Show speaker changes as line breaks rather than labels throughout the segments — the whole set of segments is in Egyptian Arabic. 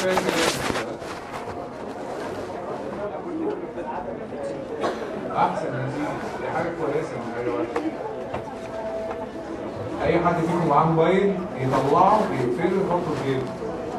احسن نتيجه دي حاجه كويسه من اي وقت اي حد فيكم معاه موبايل يطلعه يقفله يحطه في جيبه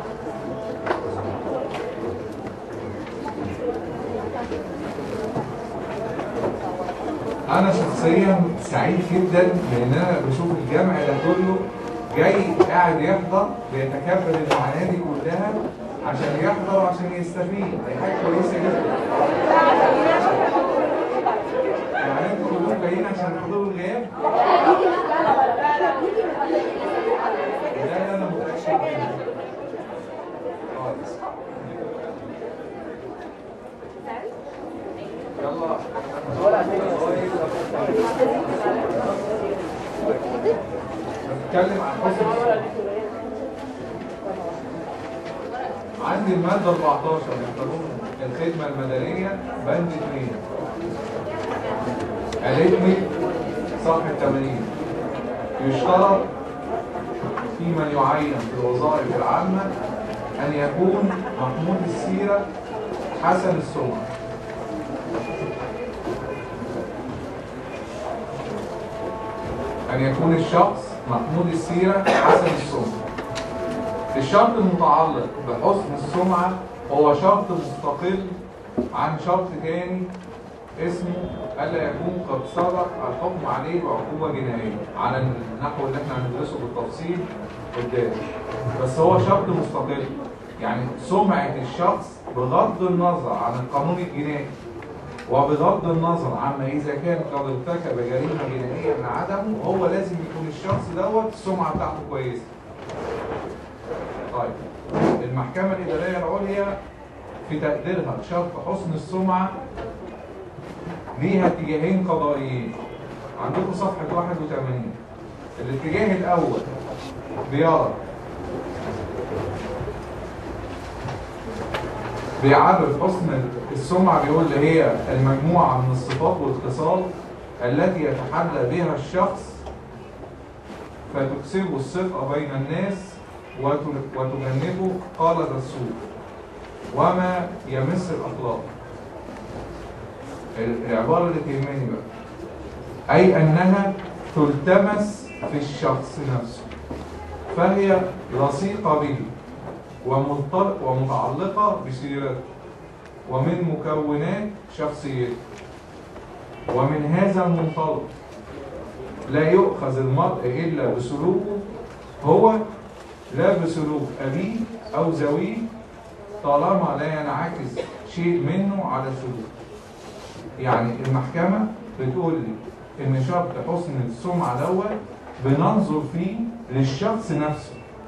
انا شخصيا سعيد جدا لان انا بشوف الجمع ده كله جاي قاعد يحضر بيتكبد المعاناه دي كلها عشان يحضر وعشان يستفيد دي حاجه كويسه جدا يعني انتوا كلكم جايين عشان تحضروا الغياب ده اللي انا متاكد منه خالص يلا بتكلم عن حسن الصلاة. عندي المادة 14 من قانون الخدمة المدنية بند 2 قالتني صفحة 80 يشترط في من يعين في الوظائف العامة أن يكون محمود السيرة حسن السمعة أن يكون الشخص محمود السيرة حسن السمعة الشرط المتعلق بحسن السمعة هو شرط مستقل عن شرط تاني اسمه ألا يكون قد سبق الحكم عليه بعقوبة جنائية على النحو اللي احنا هندرسه بالتفصيل قدام بس هو شرط مستقل يعني سمعة الشخص بغض النظر عن القانون الجنائي وبغض النظر عما إذا كان قد ارتكب جريمة جنائية من عدمه هو لازم يكون الشخص دوت السمعة بتاعته كويسة. طيب المحكمة الإدارية العليا في تقديرها لشرط حسن السمعة ليها اتجاهين قضائيين عندكم صفحة 81 الاتجاه الأول بيرى بيعرف حسن السمعة بيقول اللي هي المجموعة من الصفات والخصال التي يتحلى بها الشخص فتكسبه الثقة بين الناس وت- وتجنبه قالة السوء وما يمس الأخلاق ال- العبارة اللي تهمني بقى أي أنها تلتمس في الشخص نفسه فهي لصيقة به ومضطر- ومتعلقة بسيرته ومن مكونات شخصيته ومن هذا المنطلق لا يؤخذ المرء إلا بسلوكه هو لا بسلوك أبيه أو زويه طالما لا ينعكس شيء منه على سلوكه يعني المحكمة بتقول لي إن شرط حسن السمعة دوت بننظر فيه للشخص نفسه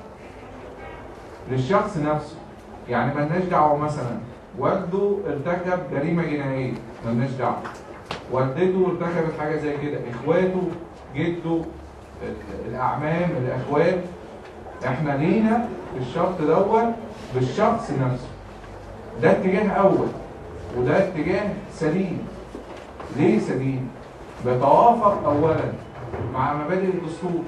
للشخص نفسه يعني ملناش دعوة مثلا والده ارتكب جريمة جنائية ملناش دعوة والدته ارتكبت حاجة زي كده اخواته جده ال- الاعمام الاخوات احنا لينا في الشرط دوت بالشخص نفسه ده اتجاه اول وده اتجاه سليم ليه سليم بيتوافق اولا مع مبادئ الدستور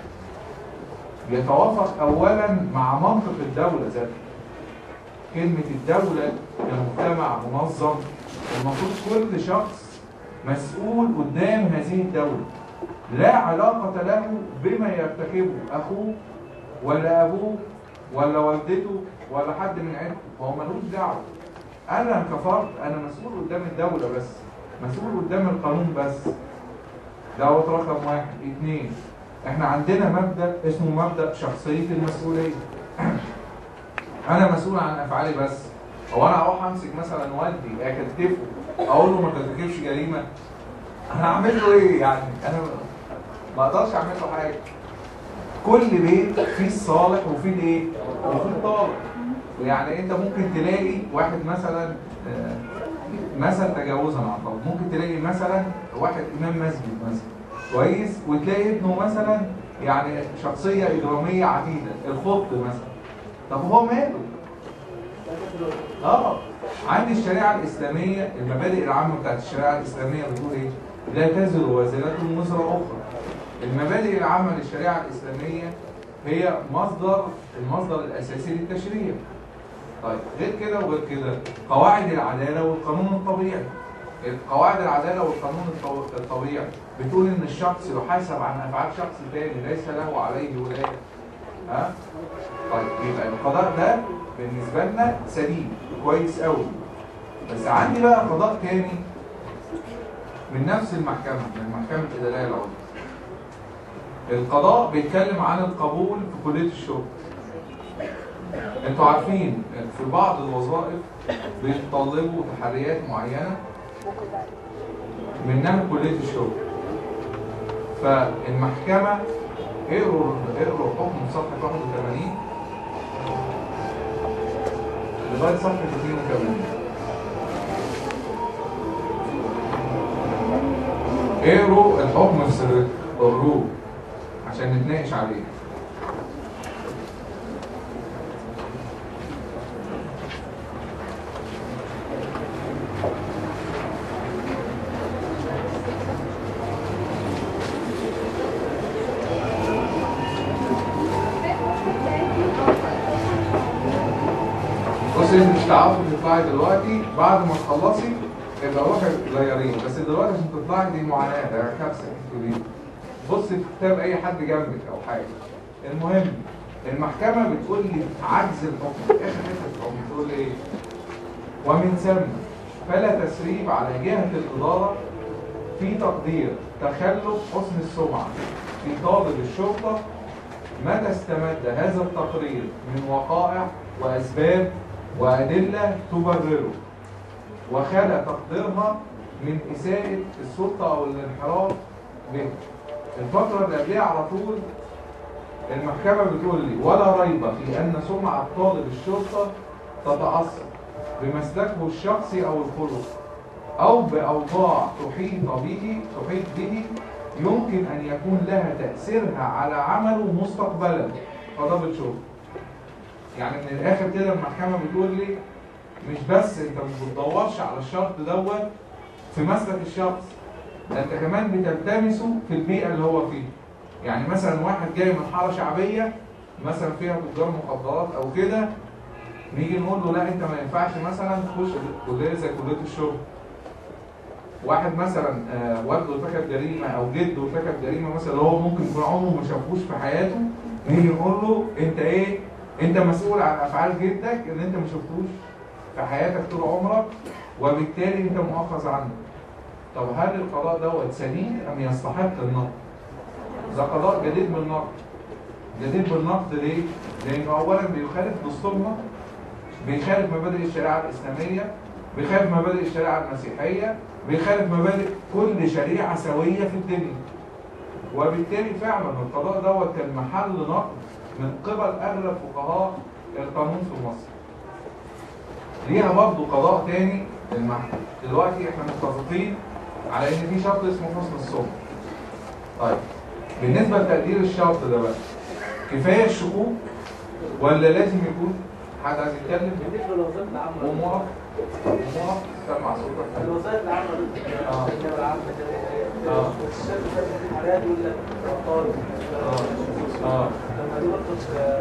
يتوافق اولا مع منطق الدولة ذاتها كلمة الدولة كمجتمع منظم المفروض كل شخص مسؤول قدام هذه الدولة لا علاقة له بما يرتكبه أخوه ولا أبوه ولا والدته ولا حد من عيلته فهو ملوش دعوة أنا كفرد أنا مسؤول قدام الدولة بس مسؤول قدام القانون بس دوت رقم واحد اتنين احنا عندنا مبدأ اسمه مبدأ شخصية المسؤولية انا مسؤول عن افعالي بس هو انا اروح امسك مثلا والدي اكتفه اقول له ما ترتكبش جريمه انا هعمل له ايه يعني انا ما اقدرش اعمل له حاجه كل بيت فيه الصالح وفيه الايه وفيه الطالح يعني انت ممكن تلاقي واحد مثلا آه، مثلا تجاوزا عن الطالب ممكن تلاقي مثلا واحد امام مسجد مثلا كويس وتلاقي ابنه مثلا يعني شخصيه اجراميه عديده الخط مثلا طب هو ماله اه عندي الشريعه الاسلاميه المبادئ العامه بتاعت الشريعه الاسلاميه بتقول ايه لا تزر وازره وزر اخرى المبادئ العامه للشريعه الاسلاميه هي مصدر المصدر الاساسي للتشريع طيب غير كده وغير كده قواعد العداله والقانون الطبيعي قواعد العداله والقانون الطو- الطبيعي بتقول ان الشخص يحاسب عن افعال شخص تاني ليس له عليه ولايه ها طيب يبقى القضاء ده بالنسبه لنا سليم كويس قوي بس عندي بقى قضاء تاني من نفس المحكمه من محكمه الاداريه العليا القضاء بيتكلم عن القبول في كليه الشرطه انتوا عارفين في بعض الوظائف بيتطلبوا تحريات معينه منها كليه الشرطه فالمحكمه اقروا اقروا الحكم في صفحه 81 لغايه صفحه 82 اقروا الحكم في سرك اقروه عشان نتناقش عليه بصي انت مش هتعرفي تطلعي دلوقتي بعد ما تخلصي يبقى روحي غيرين بس دلوقتي عشان تطلعي دي معاناه ده كارثه انتوا دي بص في كتاب اي حد جنبك او حاجه المهم المحكمه بتقول لي عجز الحكم اخر حته الحكم بتقول ايه ومن ثم فلا تسريب على جهه الاداره في تقدير تخلف حسن السمعه في طالب الشرطه متى استمد هذا التقرير من وقائع وأسباب وأدلة تبرره وخلى تقديرها من إساءة السلطة أو الانحراف به الفترة اللي قبلها على طول المحكمة بتقول لي ولا ريب في أن سمعة طالب الشرطة تتأثر بمسلكه الشخصي أو الخلق أو بأوضاع تحيط به تحيط به يمكن أن يكون لها تأثيرها على عمله مستقبلا كضابط شرطة يعني من الآخر كده المحكمة بتقول لي مش بس أنت مش بتدورش على الشرط دوت في مسلك الشخص ده أنت كمان بتلتمسه في البيئة اللي هو فيها يعني مثلا واحد جاي من حارة شعبية مثلا فيها تجار مخدرات أو كده نيجي نقول له لا أنت ما ينفعش مثلا تخش كلية زي كلية الشرطة واحد مثلا آه، والده ارتكب جريمه او جده ارتكب جريمه مثلا اللي هو ممكن يكون عمره ما شافوش في حياته نيجي نقول له انت ايه انت مسؤول عن افعال جدك اللي انت ما شفتوش في حياتك طول عمرك وبالتالي انت مؤاخذ عنه طب هل القضاء دوت سليم ام يستحق النقد ده قضاء جديد بالنقد جديد بالنقد ليه لانه اولا بيخالف دستورنا بيخالف مبادئ الشريعه الاسلاميه بيخالف مبادئ الشريعه المسيحيه بيخالف مبادئ كل شريعة سوية في الدنيا وبالتالي فعلا القضاء دوت كان محل نقد من قبل أغلب فقهاء القانون في مصر ليها برضه قضاء تاني للمحكمة دلوقتي احنا متفقين على ان في شرط اسمه حسن الصوت طيب بالنسبة لتقدير الشرط ده بقى كفاية الشكوك ولا لازم يكون حد عايز يتكلم
بالنسبه للوظائف العامه
امورك امورك سمع صوتك
الوظائف العامه
آه.
النيابه العامه
آه.
والشركه في حالات يقول لك ابطال
اه اه
لما دي برضه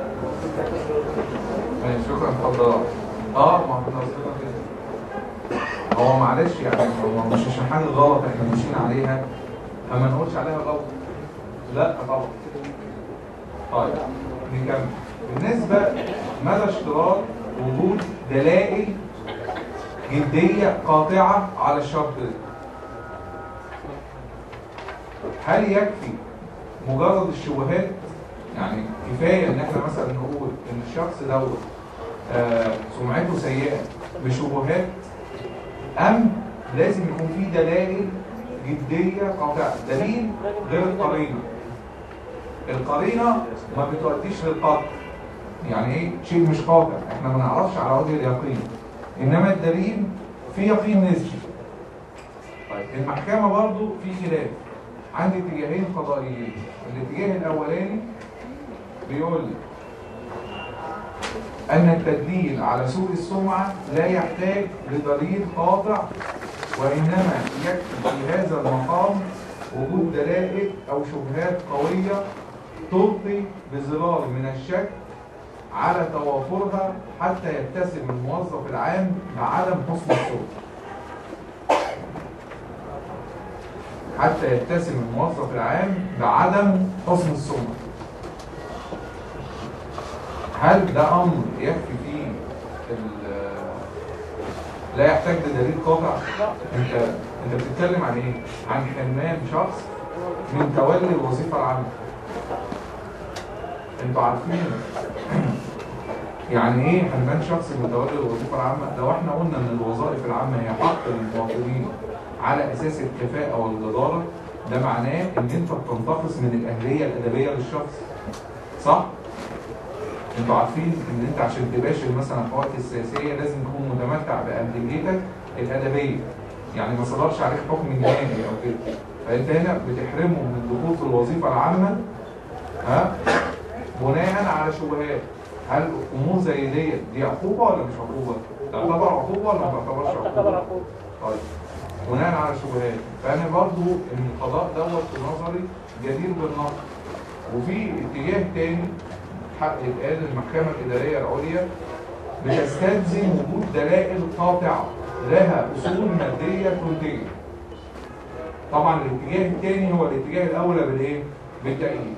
ماشي شكرا اتفضل اه ما احنا قصدنا كده هو معلش يعني هو مش عشان حاجه غلط احنا ماشيين عليها فما نقولش عليها غلط لا طبعا طيب نكمل بالنسبه مدى اشتراط وجود دلائل جديه قاطعه على الشرط ده هل يكفي مجرد الشبهات يعني كفايه ان احنا مثلا نقول ان الشخص دوت آه، سمعته سيئه بشبهات ام لازم يكون في دلائل جديه قاطعه دليل غير القرينه القرينه ما بتؤديش للقطع يعني ايه شيء مش قاطع احنا ما نعرفش على وجه اليقين انما الدليل في يقين نسبي طيب المحكمه برضو في خلاف عندي اتجاهين قضائيين الاتجاه الاولاني بيقول لي أن التدليل على سوء السمعة لا يحتاج لدليل قاطع وإنما يكفي في هذا المقام وجود دلائل أو شبهات قوية تلقي بظلال من الشك على توافرها حتى يتسم الموظف العام بعدم حسن السلطة حتى يتسم الموظف العام بعدم حسن السمعة هل ده امر يكفي فيه ال- لا يحتاج لدليل قاطع انت انت بتتكلم عن ايه عن حرمان شخص من تولي الوظيفه العامه انتوا عارفين يعني ايه حرمان شخص من تولي الوظيفه العامه لو احنا قلنا ان الوظائف العامه هي حق للمواطنين على اساس الكفاءه والجداره ده معناه ان انت بتنتقص من الاهليه الادبيه للشخص صح انتوا عارفين ان انت عشان تباشر مثلا الحوارات السياسيه لازم تكون متمتع باهليتك الادبيه يعني ما صدرش عليك حكم نهائي او كده فانت هنا بتحرمه من الدخول في الوظيفه العامه ها بناء على شبهات هل امور زي ديت دي عقوبه ولا مش عقوبه؟ تعتبر عقوبه ولا ما تعتبرش
تعتبر
عقوبه؟
عقوبة
طيب بناء على شبهات فانا برضو ان القضاء دوت في نظري جدير بالنقد وفي اتجاه تاني حق يتقال المحكمه الاداريه العليا بتستلزم وجود دلائل قاطعه لها اصول ماديه كليه طبعا الاتجاه الثاني هو الاتجاه الاولى بالايه بالتأييد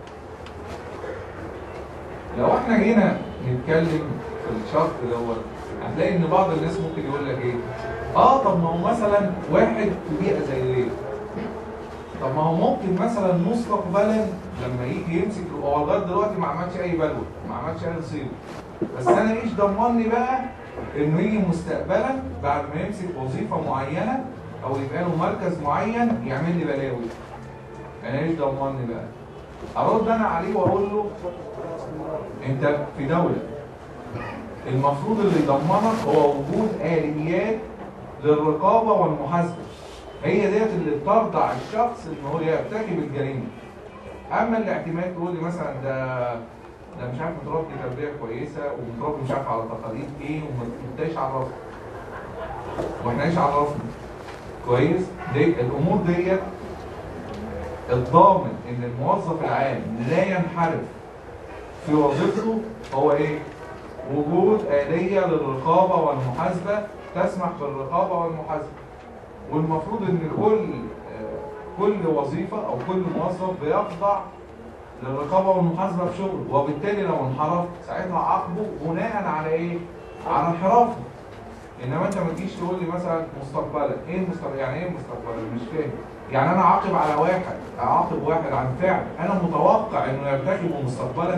لو احنا جينا نتكلم في الشرط دوت هتلاقي ان بعض الناس ممكن يقول لك ايه اه طب ما هو مثلا واحد في بيئه زي دي طب ما هو ممكن مثلا مستقبلا لما يجي يمسك هو لغايه دلوقتي ما عملش اي بلوه ما عملش اي مصيبه بس انا ايش ضمني بقى انه يجي مستقبلا بعد ما يمسك وظيفه معينه او يبقى له مركز معين يعمل لي بلاوي انا ايش ضمني بقى ارد انا عليه واقول له انت في دوله المفروض اللي يضمنك هو وجود آليات للرقابة والمحاسبة هي ديت اللي بترضع الشخص ان هو يرتكب الجريمة اما الاعتماد تقول لي مثلا ده ده مش عارف متربي تربية كويسة ومتربي مش عارف على تقاليد ايه وما انتش عرفنا واحنا ايش عرفنا كويس دي الامور ديت الضامن ان الموظف العام لا ينحرف في وظيفته هو ايه وجود آلية للرقابة والمحاسبة تسمح بالرقابة والمحاسبة والمفروض ان كل آه، كل وظيفة او كل موظف بيخضع للرقابة والمحاسبة في شغله وبالتالي لو انحرف ساعتها عاقبه بناء على ايه؟ على انحرافه انما انت ما تجيش تقول لي مثلا مستقبلا ايه المستقبل يعني ايه مستقبلا مش فاهم يعني انا اعاقب على واحد اعاقب واحد عن فعل انا متوقع انه يرتكبه مستقبلا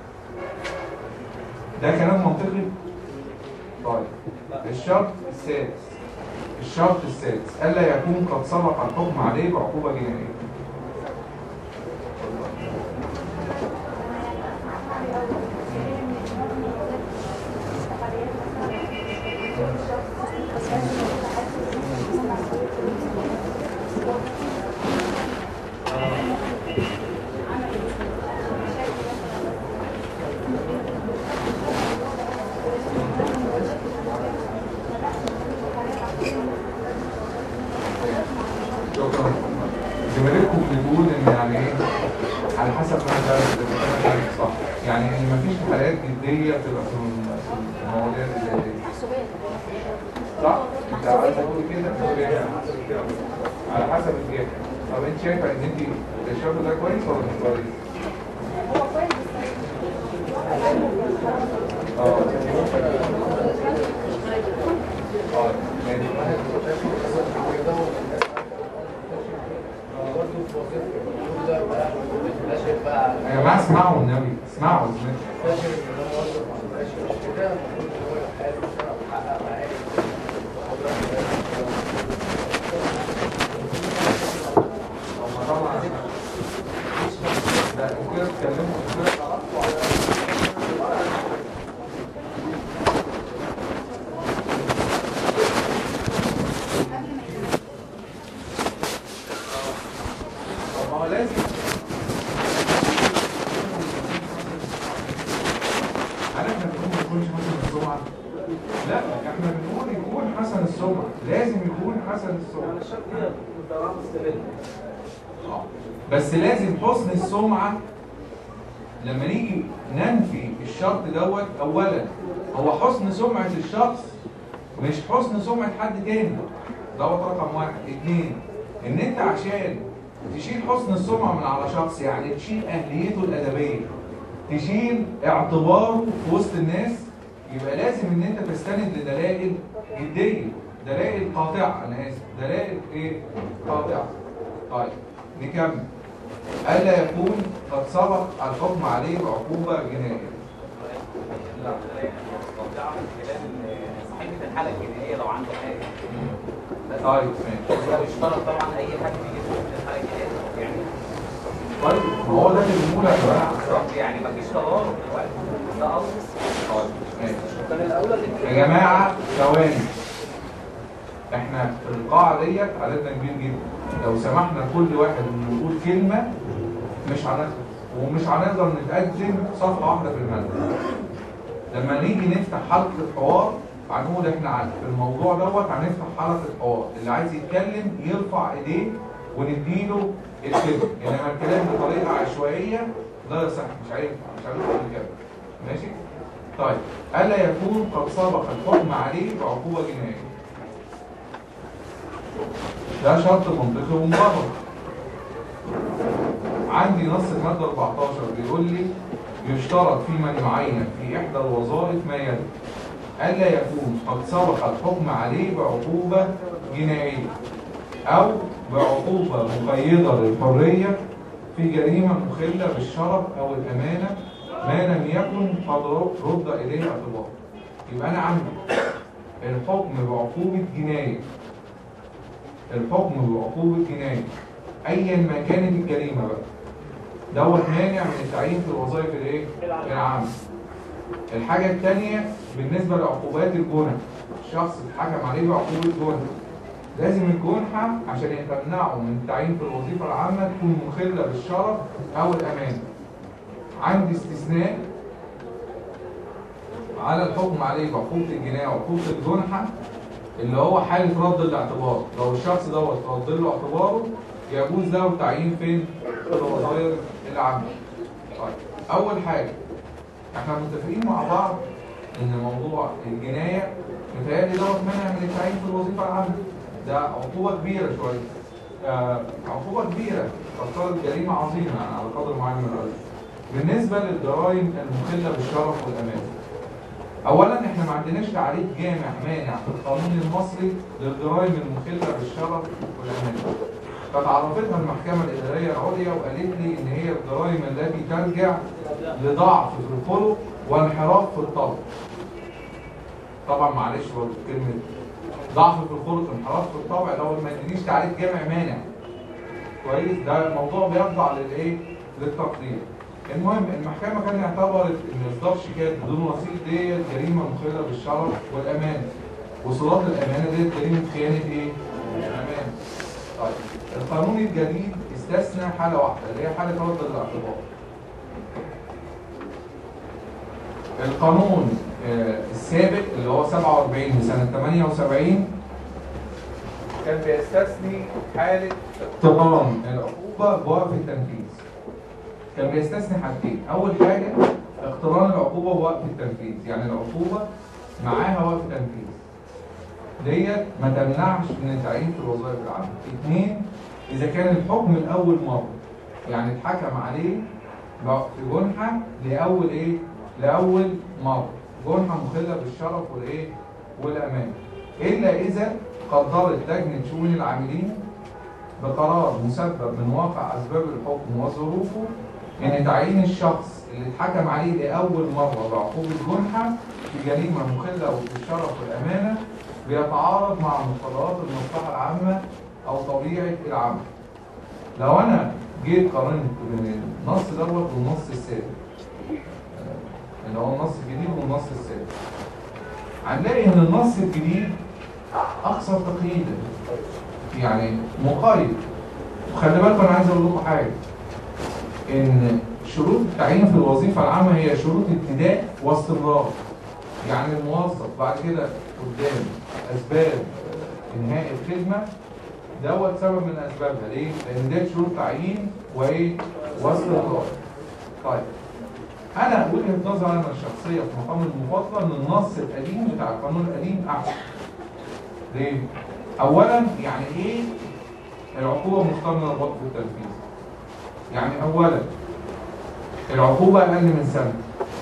ده كلام منطقي طيب الشرط السادس الشرط السادس الا يكون قد سبق الحكم عليه بعقوبه جنائيه شكرا زميلتكم بتقول ان يعني ايه على حسب ما انت بتتكلم صح يعني ان مفيش حالات جديه بتبقى في الم- في المواضيع اللي زي دي صح؟ انت عايز تقول كده تقول ايه؟ على حسب الجهه طب انت شايفه ان انت الشاب ده كويس ولا مش كويس؟ اه اه يا جماعه اسمعوا النبي اسمعوا اسمعوا هم طبعا ده انتوا كده بتتكلموا انتوا كده تعرفوا على طب ما هو لازم هل احنا بنقول ما يكونش حسن السمعة؟ لا احنا بنقول يكون حسن السمعة لازم يكون حسن السمعة
يعني الشرط دي بتبقى مستمر
آه. بس لازم حسن السمعة لما نيجي ننفي الشرط دوت اولا هو حسن سمعه الشخص مش حسن سمعه حد تاني دوت رقم واحد اتنين ان انت عشان تشيل حسن السمعه من على شخص يعني تشيل اهليته الادبيه تشيل اعتباره في وسط الناس يبقى لازم ان انت تستند لدلائل جديه دلائل قاطعه انا اسف دلائل ايه قاطعه طيب نكمل الا يكون قد سبق الحكم عليه بعقوبه جنائيه
لا مستطيعة من خلال صاحبة الحالة الجنائية لو عنده حاجة بس
طيب ماشي
هو يشترط طبعا أي حد بيجي في الحالة الجنائية يعني
طيب ما هو ده اللي بنقوله يا جماعه
يعني مفيش تضارب دلوقتي ده أصل
طيب ماشي
كان الاولى
يا جماعة ثواني احنا في القاعة ديت عددنا كبير جدا لو سمحنا لكل واحد انه يقول كلمة مش هنخلص ومش هنقدر نتقدم صفحة واحدة في المادة لما نيجي نفتح حلقة حوار هنقول احنا عن في الموضوع دوت هنفتح حلقة حوار اللي عايز يتكلم يرفع ايديه ونديله الكلمة انما الكلام بطريقة عشوائية لا يصح مش هينفع مش هنقدر كده ماشي طيب ألا يكون قد سبق الحكم عليه بعقوبة جنائية ده شرط منطقي ومبرر عندي نص المادة 14 بيقول لي يشترط في من يعين في إحدى الوظائف ما يلي ألا يكون قد سبق الحكم عليه بعقوبة جنائية أو بعقوبة مقيدة للحرية في جريمة مخلة بالشرف أو الأمانة ما لم يكن قد رد إليه اعتبار يبقى أنا عندي الحكم بعقوبة جناية الحكم بعقوبة جناية أيا ما كانت الجريمة بقى دوت مانع من التعيين في الوظائف الايه؟ العامة الحاجة الثانية بالنسبة لعقوبات الجنح الشخص اتحكم عليه بعقوبة جنح لازم الجنحة عشان يمنعه من التعيين في الوظيفة العامة تكون مخلة بالشرف أو الأمانة عندي استثناء على الحكم عليه بعقوبة الجناية وعقوبة الجنحة اللي هو حالة رد الاعتبار لو الشخص دوت رد له اعتباره يجوز له التعيين فين؟ في الوظائف العامة طيب أول حاجة احنا متفقين مع بعض إن موضوع الجناية متهيألي دوت منع من التعيين في الوظيفة العامة ده عقوبة كبيرة شوية آه عقوبة كبيرة تفترض جريمة عظيمة يعني على قدر معين من الرجل بالنسبة للجرائم المخلة بالشرف والأمان أولا احنا ما عندناش تعريف جامع مانع في القانون المصري للجرائم المخلة بالشرف والأمان فتعرفتها المحكمة الإدارية العليا وقالت لي إن هي الجرائم التي ترجع لضعف في الخلق وانحراف في الطبع طبعا معلش برضه كلمة ضعف في الخلق وانحراف في الطبع لو ما ادينيش تعريف جامع مانع كويس ده موضوع بيخضع للايه للتقدير المهم المحكمة كانت اعتبرت ان اصدار شيكات بدون رصيد دي جريمة مخلة بالشرف والأمان وصولات الأمانة دي جريمة خيانة ايه؟ الأمان طيب القانون الجديد استثنى حالة واحدة اللي هي حالة رد الاعتبار القانون آه، السابق اللي هو 47 لسنة 78 كان بيستثني حالة اقتران العقوبة بوقف التنفيذ كان بيستثني حاجتين أول حاجة اقتران العقوبة بوقف التنفيذ يعني العقوبة معاها وقف تنفيذ ديت ما تمنعش من التعيين في الوظائف العامة اثنين إذا كان الحكم الأول مرة يعني اتحكم عليه في جنحة لأول إيه؟ لأول مرة جنحة مخلة بالشرف والإيه؟ والأمان إلا إذا قدرت لجنة شؤون العاملين بقرار مسبب من واقع أسباب الحكم وظروفه إن تعيين الشخص اللي اتحكم عليه لأول مرة بعقوبة جنحة في جريمة مخلة بالشرف والأمانة بيتعارض مع مقتضيات المصلحة العامة أو طبيعة العمل. لو أنا جيت قارنت بين النص دوت والنص السابق اللي هو النص الجديد والنص السابق هنلاقي إن النص الجديد أكثر تقييدا يعني مقيد وخلي بالكم أنا عايز أقول لكم حاجة إن شروط التعيين في الوظيفة العامة هي شروط ابتداء واستمرار يعني الموظف بعد كده قدام اسباب انهاء الخدمه دوت سبب من اسبابها ليه؟ لان ديت شروط تعيين وايه؟ واستمرار. طيب انا وجهه نظري انا الشخصيه في مقام المفاضله ان النص القديم بتاع القانون القديم احسن ليه؟ اولا يعني ايه العقوبه مقترنه بالوقت التنفيذ يعني اولا العقوبه اقل من سنه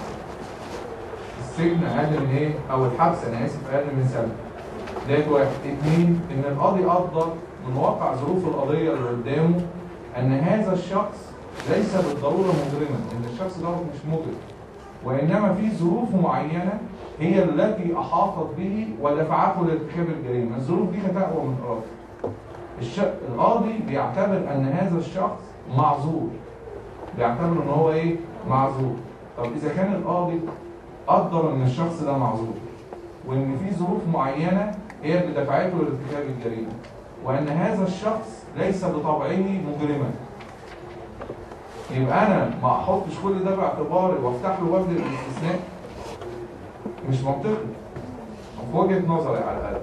السجن اقل من ايه او الحبس انا اسف اقل من سنه ديت واحد اثنين ان القاضي قدر من واقع ظروف القضيه اللي قدامه ان هذا الشخص ليس بالضروره مجرما ان الشخص ده مش مجرم وانما في ظروف معينه هي التي احاطت به ودفعته لارتكاب الجريمه الظروف دي كانت اقوى من ارادته الش... القاضي بيعتبر ان هذا الشخص معذور بيعتبر ان هو ايه معذور طب اذا كان القاضي قدر ان الشخص ده معذور وان في ظروف معينه هي اللي دفعته لارتكاب الجريمه وان هذا الشخص ليس بطبعه مجرما يبقى انا ما احطش كل ده باعتباري وافتح له باب للاستثناء مش منطقي في وجهه نظري على الاقل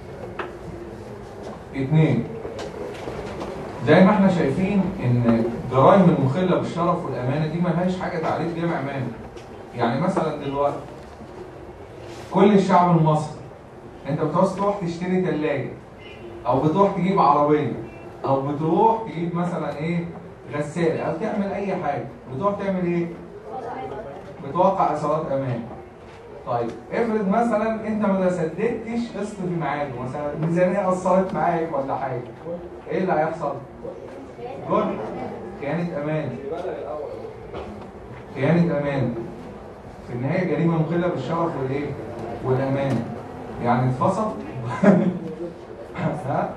اتنين زي ما احنا شايفين ان جرائم المخله بالشرف والامانه دي ملهاش حاجه تعريف جامع مانع يعني مثلا دلوقتي كل الشعب المصري انت بتعوز تروح تشتري ثلاجه او بتروح تجيب عربيه او بتروح تجيب مثلا ايه غساله او تعمل اي حاجه بتروح تعمل ايه بتوقع اثارات امان طيب افرض مثلا انت ما سددتش قسط في ميعاده مثلا الميزانيه قصرت معاك ولا حاجه ايه اللي هيحصل؟ جرم كانت امان خيانة أمان في النهاية جريمة مخلة بالشرف والإيه؟ والأمان يعني اتفصل ها؟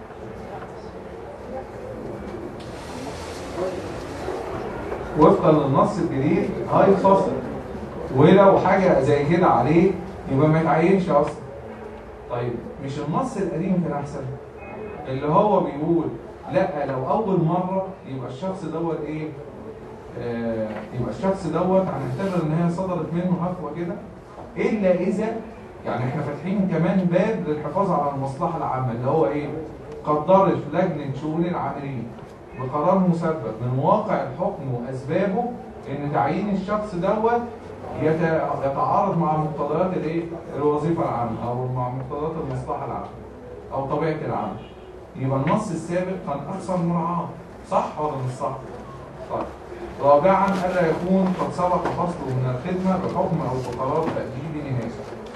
وفقا للنص الجديد هيتفصل ولو حاجة زي كده عليه يبقى ما يتعينش أصلا طيب مش النص القديم كان أحسن اللي هو بيقول لا لو أول مرة يبقى الشخص دوت إيه آه، يبقى الشخص دوت هنعتبر ان هي صدرت منه هفوه كده الا اذا يعني احنا فاتحين كمان باب للحفاظ على المصلحه العامه اللي هو ايه؟ قدرت لجنه شؤون العاملين بقرار مسبب من واقع الحكم واسبابه ان تعيين الشخص دوت يت- يتعارض مع مقتضيات الايه؟ الوظيفه العامه او مع مقتضيات المصلحه العامه او طبيعه العمل. يبقى النص السابق كان اكثر مراعاه صح ولا مش صح؟ طيب رابعا الا يكون قد سبق فصله من الخدمه بحكم او بقرار تاديبي نهائي.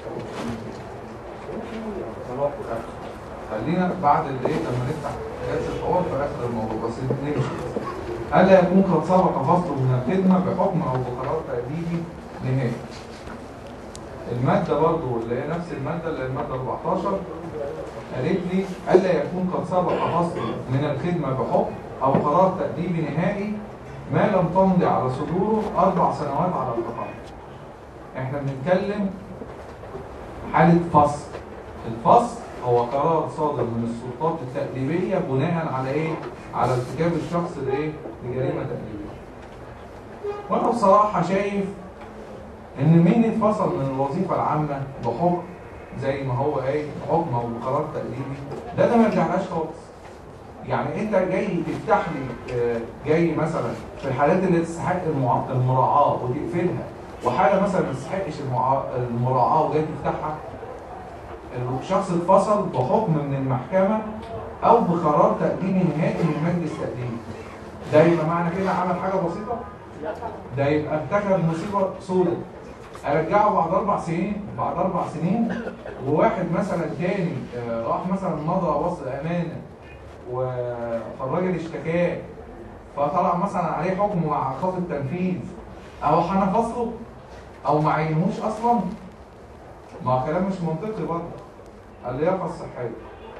خلينا بعد الايه لما نفتح جلسه الحوار في اخر الموضوع بس نمشي الا يكون قد سبق فصله من الخدمه بحكم او بقرار تاديبي نهائي. الماده برضو اللي هي نفس الماده اللي هي الماده 14 قالت لي الا يكون قد سبق فصله من الخدمه بحكم او قرار تاديبي نهائي ما لم تمضي على صدوره اربع سنوات على الاقل. احنا بنتكلم حاله فصل. الفصل هو قرار صادر من السلطات التأديبية بناء على ايه؟ على ارتكاب الشخص لايه؟ لجريمة تأديبية. وانا بصراحة شايف ان مين اتفصل من الوظيفة العامة بحكم زي ما هو ايه؟ بحكم او بقرار تأديبي ده ده ما يرجعلهاش خالص. يعني انت جاي تفتح لي آه، جاي مثلا في الحالات اللي تستحق المع- المراعاة وتقفلها وحالة مثلا ما تستحقش المعا- المراعاة وجاي تفتحها الشخص اتفصل بحكم من المحكمة أو بقرار تقديمي نهائي من مجلس تقديمي ده يبقى معنى كده عمل حاجة بسيطة؟ ده يبقى ارتكب مصيبة سوداء أرجعه بعد أربع سنين بعد أربع سنين وواحد مثلا تاني آه، راح مثلا مضى وصل أمانة فالراجل اشتكاه فطلع مثلا عليه حكم مع خاطر التنفيذ أو حنا فصله أو ما عينهوش أصلا ما هو كلام مش منطقي برضه اللياقة الصحية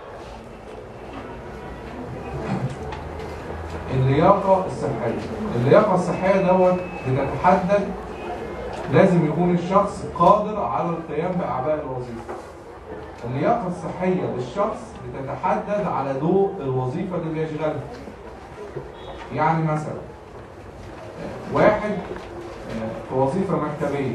اللياقة الصحية اللياقة الصحية دوت بتتحدد لازم يكون الشخص قادر على القيام بأعباء الوظيفة اللياقة الصحية للشخص بتتحدد على ضوء الوظيفة اللي بيشغلها يعني مثلا آه، واحد آه، في وظيفة مكتبية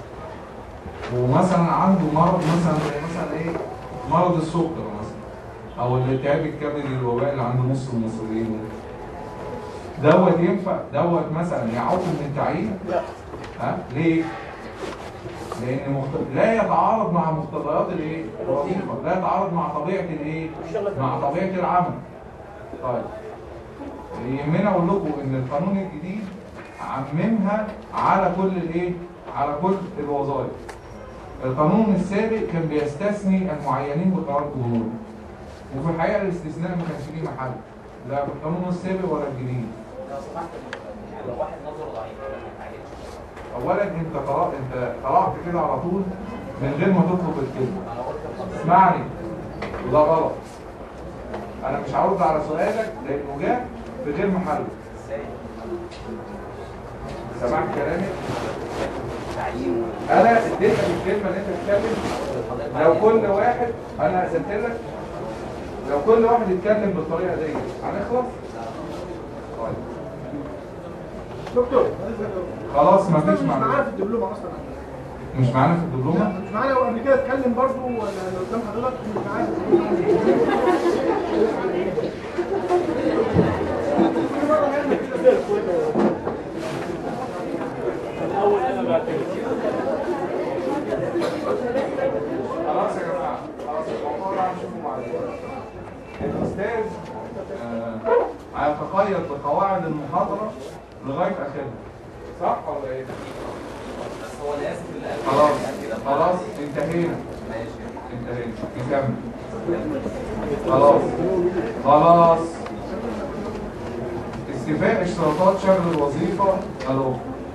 ومثلا عنده مرض مثلا زي مثلا ايه مرض السكر مثلا او الالتهاب الكبدي الوبائي اللي عند نص المصريين دوت ينفع دوت مثلا يعوق من التعيين ها ليه؟ لان مخت... لا يتعارض مع مقتضيات الايه؟ الوظيفه، لا يتعارض مع طبيعه الايه؟ مع طبيعه العمل. طيب يهمنا اقول لكم ان القانون الجديد عممها على كل الايه؟ على كل الوظائف. القانون السابق كان بيستثني المعينين بقرار جمهوري. وفي الحقيقه الاستثناء ما كانش ليه محل لا في القانون السابق ولا الجديد.
لو سمحت يعني لو واحد نظره ضعيف ما يتعالجش
اولا انت طلعت انت طلعت كده على طول من غير ما تطلب الكلمه
انا قلت
اسمعني وده غلط انا مش هرد على سؤالك لانه جاء في غير محله
ازاي
سمعت كلامي
تعيين
انا اديتك الكلمه اللي انت بتتكلم لو كل واحد انا قلت لك لو كل واحد يتكلم بالطريقه دي هنخلص طيب
دكتور
خلاص ما
أصلاً
فيش
مش معانا
معنى
في الدبلومه اصلا
مش معانا في
لا
الدبلومه
مش معانا وقبل كده اتكلم برضه ولا اللي قدام حضرتك مش معانا كل مرة هيعمل كده.
خلاص يا جماعه خلاص الموضوع ده هنشوفه بعدين الاستاذ آه، هيتقيد بقواعد المحاضره لغايه اخرها صح ولا ايه؟
بس هو انا اسف اللي قال
خلاص
قال كده
خلاص انتهينا
ماشي
انتهينا نكمل خلاص خلاص استيفاء اشتراطات شغل الوظيفه الاخرى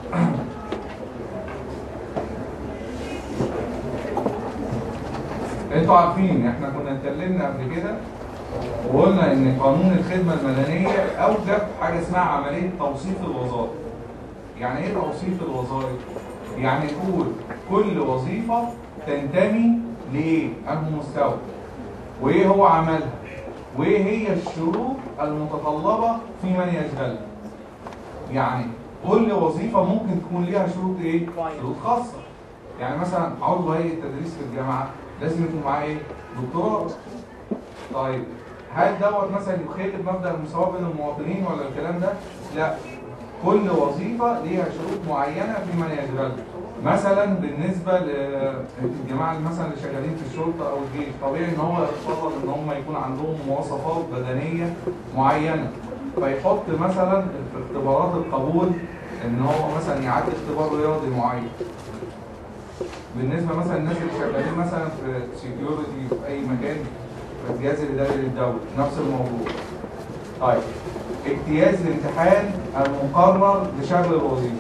انتوا عارفين احنا كنا اتكلمنا قبل كده وقلنا ان قانون الخدمه المدنيه اوجب حاجه اسمها عمليه توصيف الوظائف يعني ايه توصيف الوظائف يعني نقول كل وظيفه تنتمي لايه انه مستوى وايه هو عملها وايه هي الشروط المتطلبه في من يشغلها يعني كل وظيفه ممكن تكون ليها شروط ايه شروط خاصه يعني مثلا عضو هيئه التدريس في الجامعه لازم يكون معاه ايه دكتوراه طيب هل دوت مثلا يخالف مبدا المساواه بين المواطنين ولا الكلام ده لا كل وظيفه ليها شروط معينه في من يشغلها مثلا بالنسبه للجماعه اللي مثلا اللي شغالين في الشرطه او الجيش طبيعي ان هو يتفضل ان هم يكون عندهم مواصفات بدنيه معينه فيحط مثلا في اختبارات القبول ان هو مثلا يعدي اختبار رياضي معين بالنسبه مثلا الناس اللي شغالين مثلا في سكيورتي في اي مكان في الجهاز الاداري للدوله نفس الموضوع طيب اجتياز الامتحان المقرر لشغل الوظيفه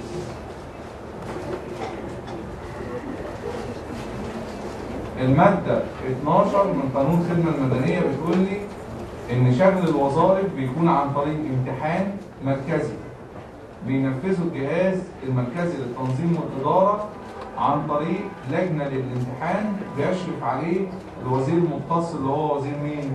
المادة 12 من قانون الخدمة المدنية بتقول لي إن شغل الوظائف بيكون عن طريق امتحان مركزي بينفذه الجهاز المركزي للتنظيم والإدارة عن طريق لجنة للامتحان بيشرف عليه الوزير المختص اللي هو وزير مين؟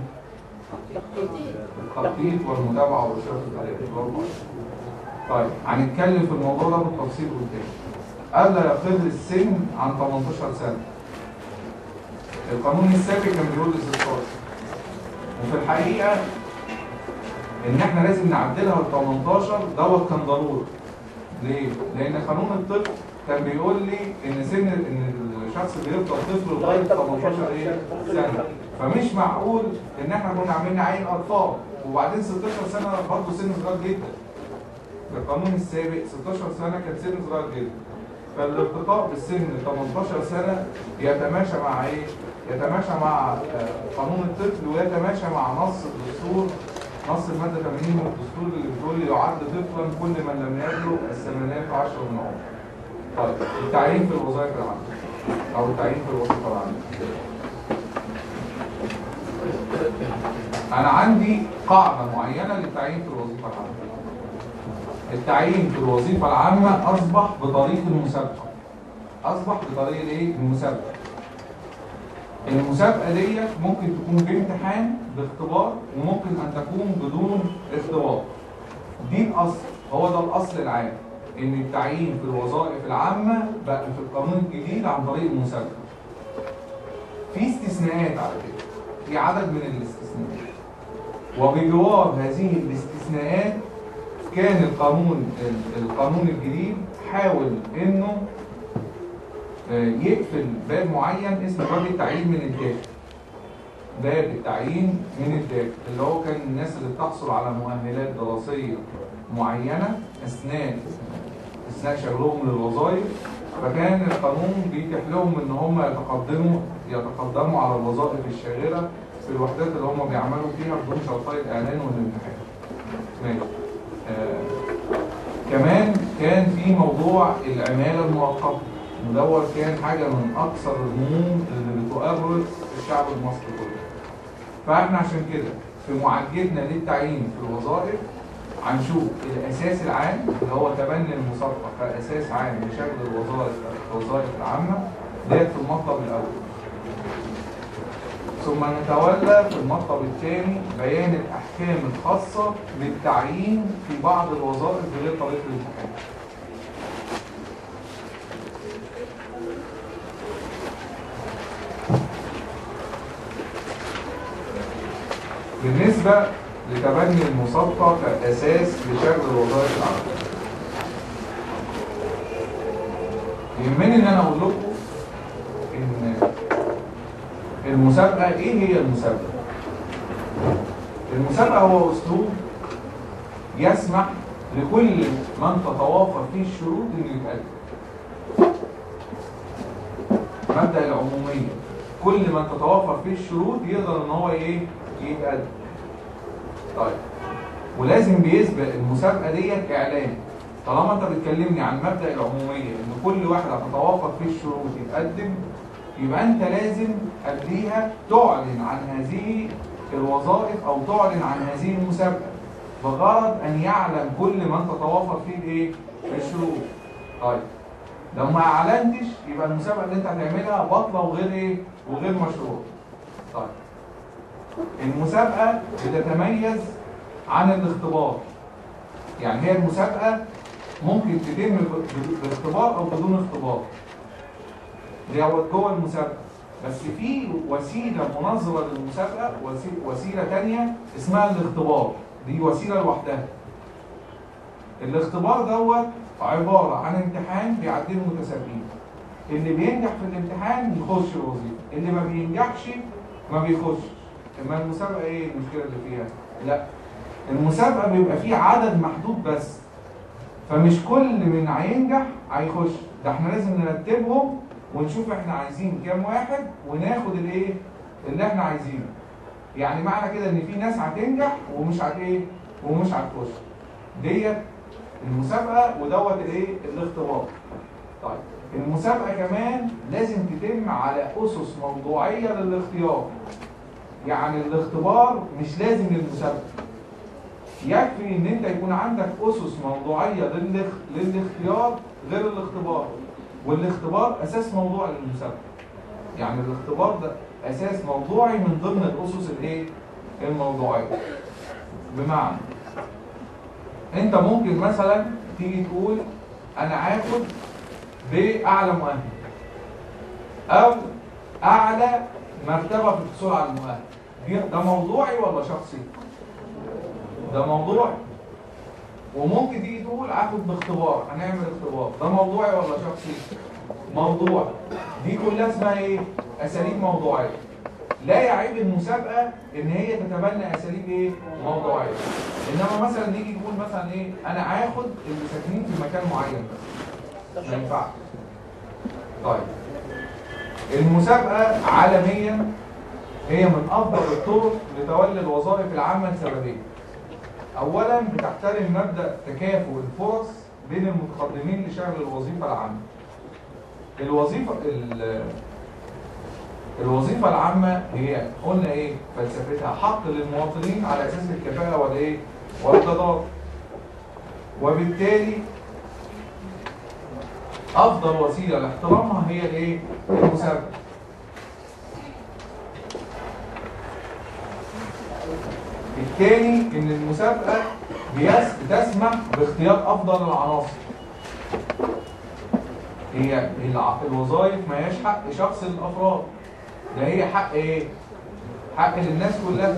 التخطيط والمتابعة والإشراف الإداري برافو عليك. طيب هنتكلم في الموضوع ده بالتفصيل قدام ألا يقل السن عن 18 سنة القانون السابق كان بيقول 16 وفي الحقيقة إن إحنا لازم نعدلها ل 18 دوت كان ضروري ليه؟ لأن قانون الطفل كان بيقول لي إن سن إن الشخص بيفضل طفل لغاية 18 إيه؟ سنة فمش معقول إن إحنا كنا عاملين نعين أطفال وبعدين 16 سنة برضه سن صغير جدا في القانون السابق 16 سنة كان سن صغير جدا فالارتقاء بالسن ل 18 سنة يتماشى مع ايه؟ يتماشى مع آه، قانون الطفل ويتماشى مع نص الدستور نص المادة 80 من الدستور اللي بتقول لي يعد طفلا كل من لم يبلغ الثمانية عشر من عمره. طيب التعيين في الوظائف العامة أو التعيين في الوظيفة العامة. أنا عندي قاعدة معينة للتعيين في الوظيفة العامة. التعيين في الوظيفة العامة أصبح بطريق المسابقة أصبح بطريق الإيه؟ المسابقة المسابقة ديت ممكن تكون بامتحان باختبار وممكن أن تكون بدون اختبار دي الأصل هو ده الأصل العام إن التعيين في الوظائف العامة بقى في القانون الجديد عن طريق المسابقة في استثناءات على كده في عدد من الاستثناءات وبجوار هذه الاستثناءات كان القانون القانون الجديد بيحاول انه آه، يقفل باب معين اسمه باب التعيين من الداخل باب التعيين من الداخل اللي هو كان الناس اللي بتحصل على مؤهلات دراسية معينة أثناء أثناء شغلهم للوظائف فكان القانون بيتيح لهم إن هم يتقدموا يتقدموا على الوظائف الشاغرة في الوحدات اللي هم بيعملوا فيها بدون شرطية الإعلان والامتحان. ماشي. آه كمان كان في موضوع العمالة المؤقتة ودوت كان حاجة من أكثر الهموم اللي بتؤرق الشعب المصري كله. فاحنا عشان كده في معالجتنا للتعيين في الوظائف هنشوف الاساس العام اللي هو تبني المصادقه كاساس عام لشغل الوظائف الوظائف العامه ديت في المطلب الاول ثم نتولى في المطلب الثاني بيان الاحكام الخاصه بالتعيين في بعض الوظائف بغير طريقه الامتحان بالنسبة لتبني المصادقة كأساس لشغل الوظائف العامة. يهمني إن أنا أقول لكم إن المسابقة إيه هي المسابقة؟ المسابقة هو أسلوب يسمح لكل من تتوافر فيه الشروط إنه يتقدم. مبدأ العمومية كل من تتوافر فيه الشروط يقدر إن هو إيه؟ يتقدم. طيب ولازم بيسبق المسابقه ديت اعلان طالما انت بتكلمني عن مبدا العموميه ان كل واحد هتتوافق فيه الشروط يتقدم يبقى انت لازم قبليها تعلن عن هذه الوظائف او تعلن عن هذه المسابقه بغرض ان يعلم كل من تتوافر فيه الايه؟ الشروط. طيب لو ما اعلنتش يبقى المسابقه اللي انت هتعملها باطله وغير ايه؟ وغير مشروع. طيب المسابقة بتتميز عن الاختبار يعني هي المسابقة ممكن تتم ب- باختبار أو بدون اختبار دي هو جوه المسابقة بس في وسيلة منظمة للمسابقة وسي- وسيلة تانية اسمها الاختبار دي وسيلة لوحدها الاختبار دوت عبارة عن امتحان بيعديه المتسابقين اللي بينجح في الامتحان يخش الوظيفة اللي ما بينجحش ما بيخش اما المسابقه ايه المشكله اللي فيها لا المسابقه بيبقى فيه عدد محدود بس فمش كل من هينجح هيخش ده احنا لازم نرتبهم ونشوف احنا عايزين كام واحد وناخد الايه اللي احنا عايزينه يعني معنى كده ان في ناس هتنجح ومش هت ايه ومش هتخش ديت المسابقه ودوت الايه الاختبار طيب المسابقه كمان لازم تتم على اسس موضوعيه للاختيار يعني الاختبار مش لازم للمسابقه يكفي ان انت يكون عندك اسس موضوعيه للاخ- للاختيار غير الاختبار والاختبار اساس موضوع للمسابقه يعني الاختبار ده اساس موضوعي من ضمن الاسس الايه الموضوعيه بمعنى انت ممكن مثلا تيجي تقول انا هاخد باعلى مؤهل او اعلى مرتبه في الحصول على المؤهل دي- ده موضوعي ولا شخصي ده موضوعي وممكن تيجي تقول اخد باختبار هنعمل اختبار ده موضوعي ولا شخصي موضوع دي كلها اسمها ايه اساليب موضوعيه لا يعيب المسابقه ان هي تتبنى اساليب ايه موضوعيه انما مثلا نيجي نقول مثلا ايه انا هاخد اللي ساكنين في مكان معين بس ما ينفعش طيب المسابقه عالميا هي من افضل الطرق لتولي الوظائف العامه لسببين اولا بتحترم مبدا تكافؤ الفرص بين المتقدمين لشغل الوظيفه العامه الوظيفه ال- الوظيفه العامه هي قلنا ايه فلسفتها حق للمواطنين على اساس الكفاءه والايه والجدارة وبالتالي افضل وسيله لاحترامها هي الايه المسابقه الثاني ان المسابقه بيس بتسمح باختيار افضل العناصر هي الع- الوظائف ما هياش حق شخص الافراد ده هي حق ايه حق للناس كلها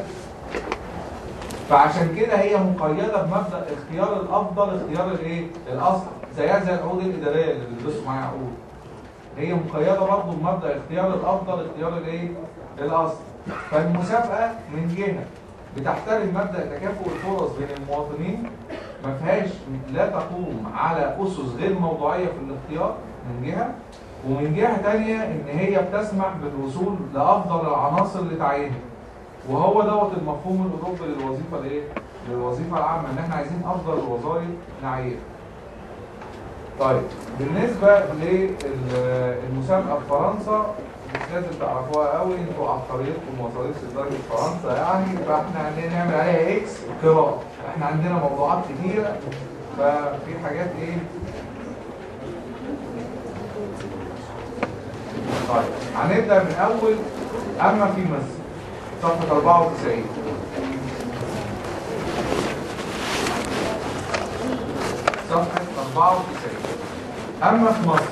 فعشان كده هي مقيده بمبدا اختيار الافضل اختيار الايه الاصل زيها زي العقود الاداريه اللي بيدرسوا معايا عقود هي مقيده برضه بمبدا اختيار الافضل اختيار الايه؟ الاصل فالمسابقه من جهه بتحترم مبدا تكافؤ الفرص بين المواطنين ما فيهاش لا تقوم على اسس غير موضوعيه في الاختيار من جهه ومن جهه تانية ان هي بتسمح بالوصول لافضل العناصر لتعيينها وهو دوت المفهوم الاوروبي للوظيفه الايه؟ للوظيفه العامه ان احنا عايزين افضل الوظائف نعينها. طيب بالنسبه للمسابقه في فرنسا مش لازم تعرفوها قوي انتوا عبقريتكم وصاريف درجه فرنسا يعني فاحنا عندنا نعمل عليها اكس قراءه احنا عندنا موضوعات كتيره ففي حاجات ايه طيب هنبدا من اول اما في مصر صفحه 94 صفحه 94 اما في مصر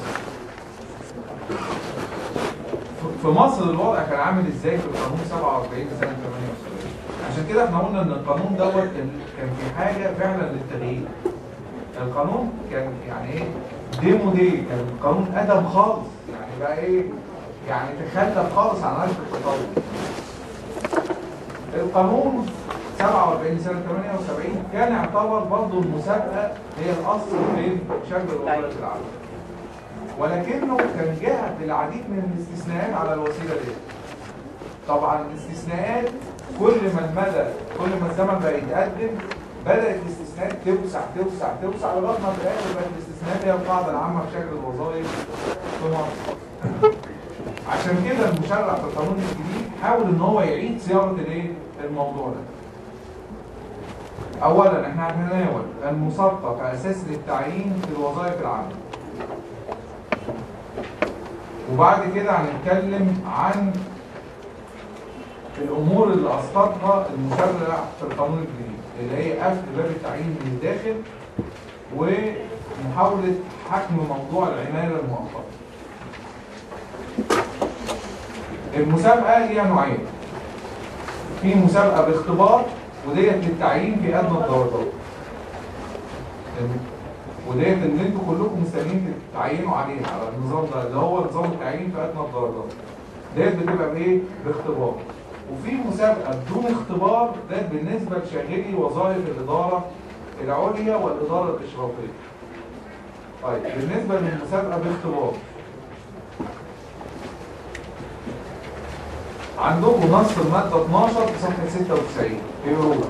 في مصر الوضع كان عامل ازاي في القانون 47 سنه 78 عشان كده احنا قلنا ان القانون دوت كان كان في حاجه فعلا للتغيير القانون كان يعني ايه ديمو دي كان القانون ادم خالص يعني بقى ايه يعني تخلف خالص عن هدف التطور القانون 47 سنه 78 كان يعتبر برضه المسابقه هي الاصل في شكل الوظائف العامه ولكنه كان جاء بالعديد من الاستثناءات على الوسيله دي طبعا الاستثناءات كل ما المدى كل ما الزمن بقى يتقدم بدات الاستثناءات توسع توسع توسع لغايه ما في الاخر بقت الاستثناءات هي القاعده العامه في شكل الوظائف في مصر عشان كده المشرع في القانون الجديد حاول ان هو يعيد صياغه الايه الموضوع ده اولا احنا هنتناول المسابقه كاساس للتعيين في الوظائف العامه وبعد كده هنتكلم عن الامور اللي اسقطها المشرع في القانون الجديد اللي هي قفل باب التعيين من الداخل ومحاوله حكم موضوع العماله المؤقته. المسابقه ليها نوعين. في مسابقه باختبار وديت للتعيين في ادنى الدرجات. وديت اللي انتوا كلكم مستنيين تتعينوا عليها على النظام ده اللي هو نظام التعيين في ادنى الدرجات. ديت بتبقى بايه؟ باختبار. وفي مسابقه بدون اختبار ده بالنسبه لشاغلي وظائف الاداره العليا والاداره الاشرافيه. طيب بالنسبه للمسابقه باختبار عندكم نص الماده 12 في صفحه 96 في اوروبا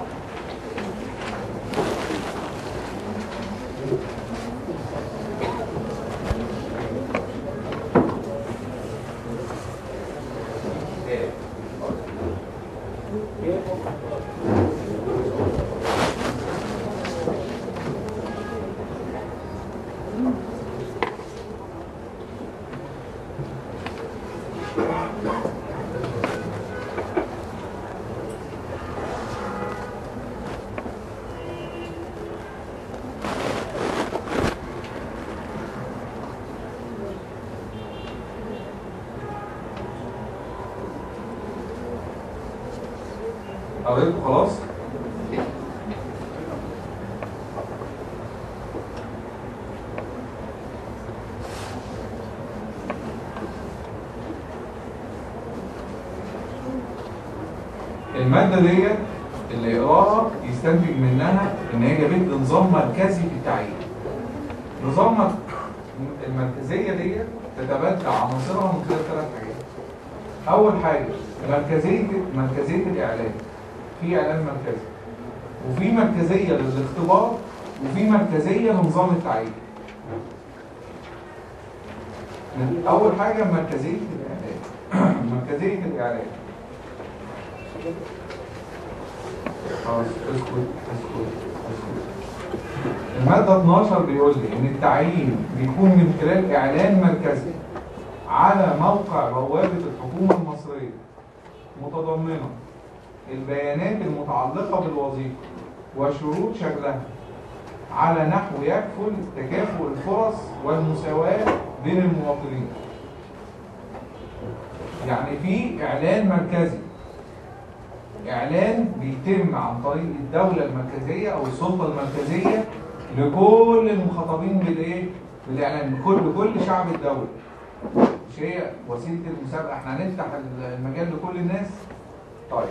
قريتوا خلاص؟ المادة ديت اللي يقراها يستنتج منها ان هي جابت نظام مركزي في التعيين. نظام مر- المركزية ديت تتبدى عناصرها من خلال ثلاث حاجات. أول حاجة مركزية مركزية الإعلام. في إعلان مركزي. وفي مركزية للاختبار وفي مركزية لنظام التعيين. من أول حاجة مركزية الإعلام. مركزية الإعلام. خلاص اسكت اسكت اسكت المادة 12 بيقول لي إن التعيين بيكون من خلال إعلان مركزي على موقع بوابة الحكومة المصرية متضمنة البيانات المتعلقة بالوظيفة وشروط شغلها على نحو يكفل تكافؤ الفرص والمساواة بين المواطنين يعني في إعلان مركزي إعلان بيتم عن طريق الدولة المركزية أو السلطة المركزية لكل المخاطبين بالايه بالاعلان لكل كل شعب الدوله مش هي وسيله المسابقه احنا هنفتح المجال لكل الناس طيب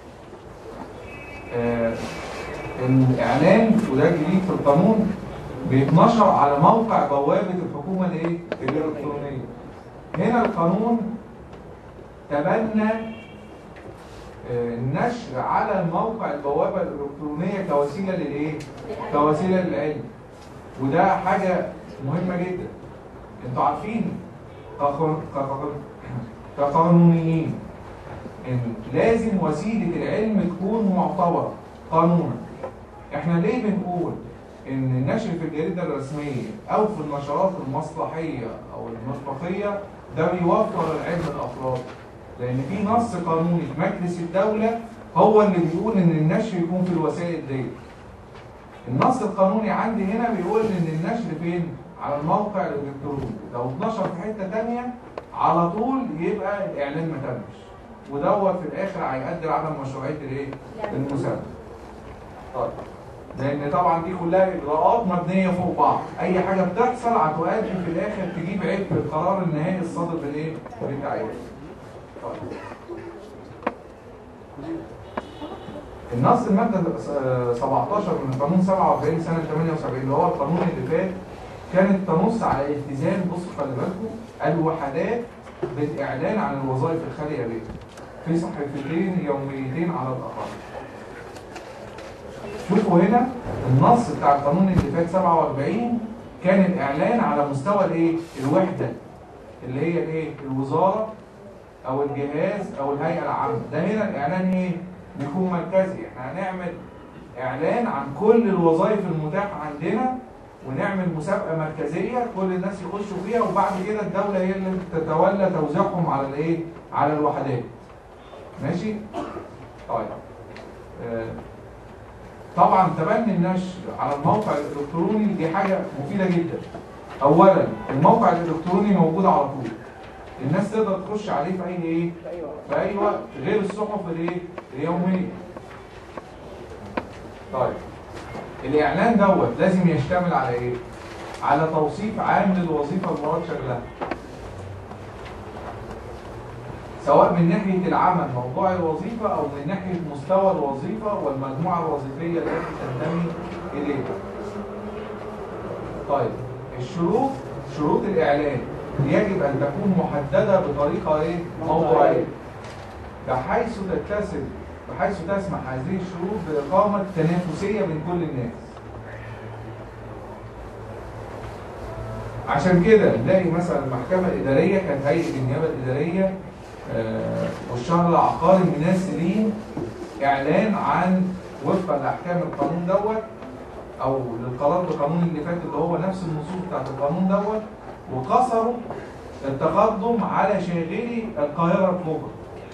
آه الاعلان وده جديد في القانون بيتنشر على موقع بوابه الحكومه الايه الالكترونيه هنا القانون تبنى آه، النشر على موقع البوابه الالكترونيه كوسيله للايه كوسيله للعلم وده حاجه مهمه جدا انتوا عارفين كقانون- كقانون- كقانونيين ان لازم وسيله العلم تكون معتبره قانونا احنا ليه بنقول ان النشر في الجريده الرسميه او في النشرات المصلحيه او المرفقيه ده بيوفر العلم للافراد لان في نص قانوني في مجلس الدوله هو اللي بيقول ان النشر يكون في الوسائل دي النص القانوني عندي هنا بيقول ان النشر فين على الموقع الالكتروني لو اتنشر في حته تانية على طول يبقى الاعلان ما تمش ودوت في الاخر هيؤدي لعدم مشروعيه الايه المسابقه طيب لان طبعا دي كلها اجراءات مبنيه فوق بعض اي حاجه بتحصل هتؤدي في الاخر تجيب عيب في القرار النهائي الصادر بالايه بالتعيين طيب. النص المادة آه، 17 من القانون 47 سنة 78 اللي هو القانون اللي فات كانت تنص على التزام بصوا خلي بالكم الوحدات بالإعلان عن الوظائف الخالية به في صحيفتين يوميتين على الأقل. شوفوا هنا النص بتاع القانون اللي فات 47 كان الإعلان على مستوى الإيه؟ الوحدة اللي هي الإيه؟ الوزارة او الجهاز او الهيئه العامه ده هنا الاعلان ايه بيكون مركزي احنا هنعمل اعلان عن كل الوظائف المتاحه عندنا ونعمل مسابقه مركزيه كل الناس يخشوا فيها وبعد كده الدوله هي اللي تتولى توزيعهم على الايه على الوحدات ماشي طيب آه، طبعا تبني النشر على الموقع الالكتروني دي حاجه مفيده جدا اولا الموقع الالكتروني موجود على طول الناس تقدر تخش عليه في اي ايه
ايوه
في اي وقت غير الصحف الايه اليوميه طيب الاعلان دوت لازم يشتمل على ايه على توصيف عام للوظيفه المراد شغلها سواء من ناحيه العمل موضوع الوظيفه او من ناحيه مستوى الوظيفه والمجموعه الوظيفيه التي تنتمي اليها طيب الشروط شروط الاعلان يجب ان تكون محدده بطريقه ايه موضوعيه بحيث تتسم بحيث تسمح هذه الشروط باقامه تنافسيه بين كل الناس عشان كده نلاقي مثلا المحكمه الاداريه كانت هيئه النيابه الاداريه آه، والشهر العقاري منزلين اعلان عن وفقا لاحكام القانون دوت او للقرار بالقانون اللي فات اللي هو نفس النصوص بتاعت القانون دوت وقصروا التقدم على شاغلي القاهره الكبرى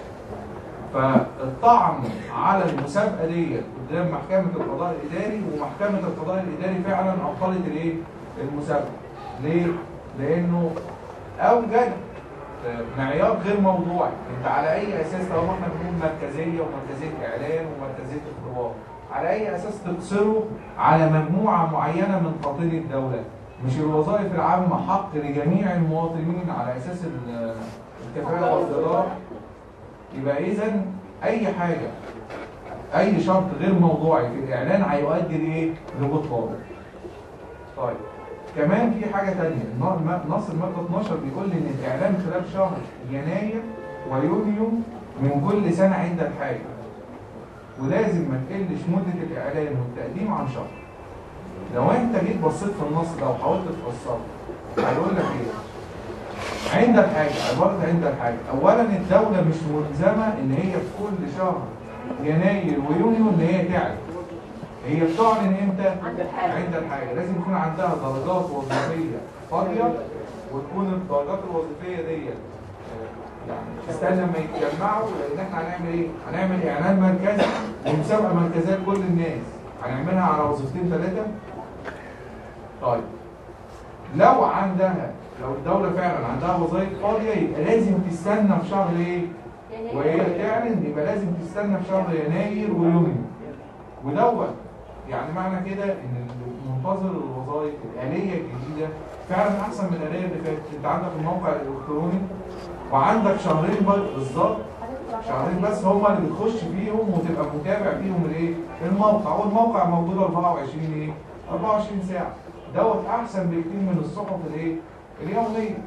فالطعن على المسابقه ديت قدام محكمه القضاء الاداري ومحكمه القضاء الاداري فعلا ابطلت الايه المسابقه ليه لانه اوجد معيار غير موضوعي انت على اي اساس طالما احنا بنقول مركزيه ومركزيه اعلان ومركزيه اختبار على اي اساس تقصره على مجموعه معينه من قاطني الدوله مش الوظائف العامه حق لجميع المواطنين على اساس ال- الكفاءه والجداره يبقى اذا اي حاجه اي شرط غير موضوعي في الاعلان هيؤدي لايه لبطلان طيب كمان في حاجه تانية الن- نص الماده 12 بيقول ان الاعلان خلال شهر يناير ويونيو من كل سنه عند الحاجه ولازم ما تقلش مده الاعلان والتقديم عن شهر لو انت جيت بصيت في النص ده وحاولت تفسره هيقول لك ايه عند الحاجة عبارة عند الحاجة أولا الدولة مش ملزمة إن هي في كل شهر يناير ويونيو إن هي تعلن هي بتعلن إمتى؟
عند الحاجة.
عند الحاجة لازم يكون عندها درجات وظيفية فاضية وتكون الدرجات الوظيفية دي يعني تستنى لما يتجمعوا لأن إحنا هنعمل إيه؟ هنعمل إعلان مركزي ومسابقة مركزية لكل الناس هنعملها على وظيفتين ثلاثة طيب لو عندها لو الدولة فعلا عندها وظائف فاضية يبقى لازم تستنى في شهر ايه؟ وهي تعلن يبقى لازم تستنى في شهر يناير ويونيو ودوت يعني معنى كده ان منتظر الوظائف الآلية الجديدة فعلا أحسن من الآلية اللي فاتت أنت عندك الموقع الإلكتروني وعندك شهرين بس- بالظبط شهرين بس هما اللي بتخش فيهم وتبقى متابع فيهم الايه؟ الموقع والموقع موجود 24 ايه؟ 24 ساعة دوت أحسن بكتير من الصحف الايه؟ اليومية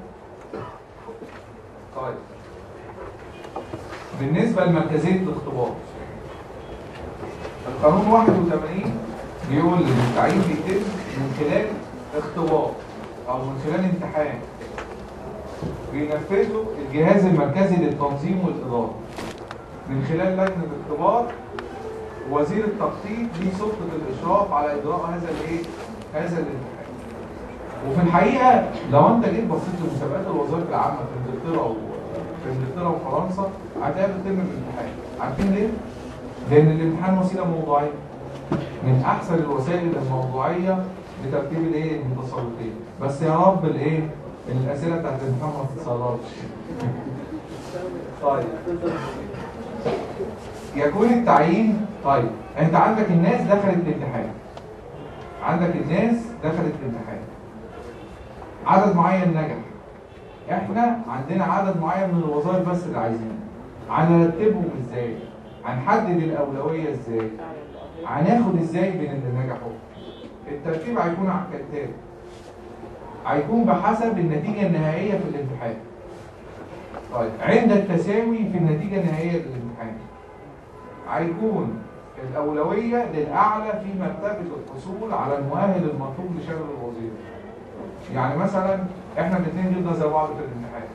طيب بالنسبة لمركزية الاختبار القانون 81 بيقول ان التعيين بيتم من خلال اختبار او من خلال امتحان بينفذه الجهاز المركزي للتنظيم والإدارة من خلال لجنة الاختبار وزير التخطيط ليه سلطة الإشراف على إجراء هذا الإيه؟ هذا الامتحان. وفي الحقيقة لو أنت جيت بصيت لمسابقات الوظائف العامة في إنجلترا و... في إنجلترا وفرنسا هتلاقيها بتتم بالامتحان. عارفين ليه؟ لأن الامتحان وسيلة موضوعية. من أحسن الوسائل الموضوعية لترتيب الإيه؟ المتصرفين. بس يا رب الإيه؟ الأسئلة بتاعت الامتحان ما تتصرفش. طيب يكون التعيين طيب انت عندك الناس دخلت الامتحان عندك الناس دخلت الامتحان عدد معين نجح احنا عندنا عدد معين من الوظائف بس اللي عايزينه هنرتبهم ازاي هنحدد الاولويه ازاي هناخد ازاي بين اللي نجحوا الترتيب هيكون على كالتالي هيكون بحسب النتيجه النهائيه في الامتحان طيب عند التساوي في النتيجه النهائيه للامتحان هيكون الأولوية للأعلى في مرتبة الحصول على المؤهل المطلوب لشغل الوظيفة. يعني مثلا احنا الاثنين جبنا زي بعض في الامتحان.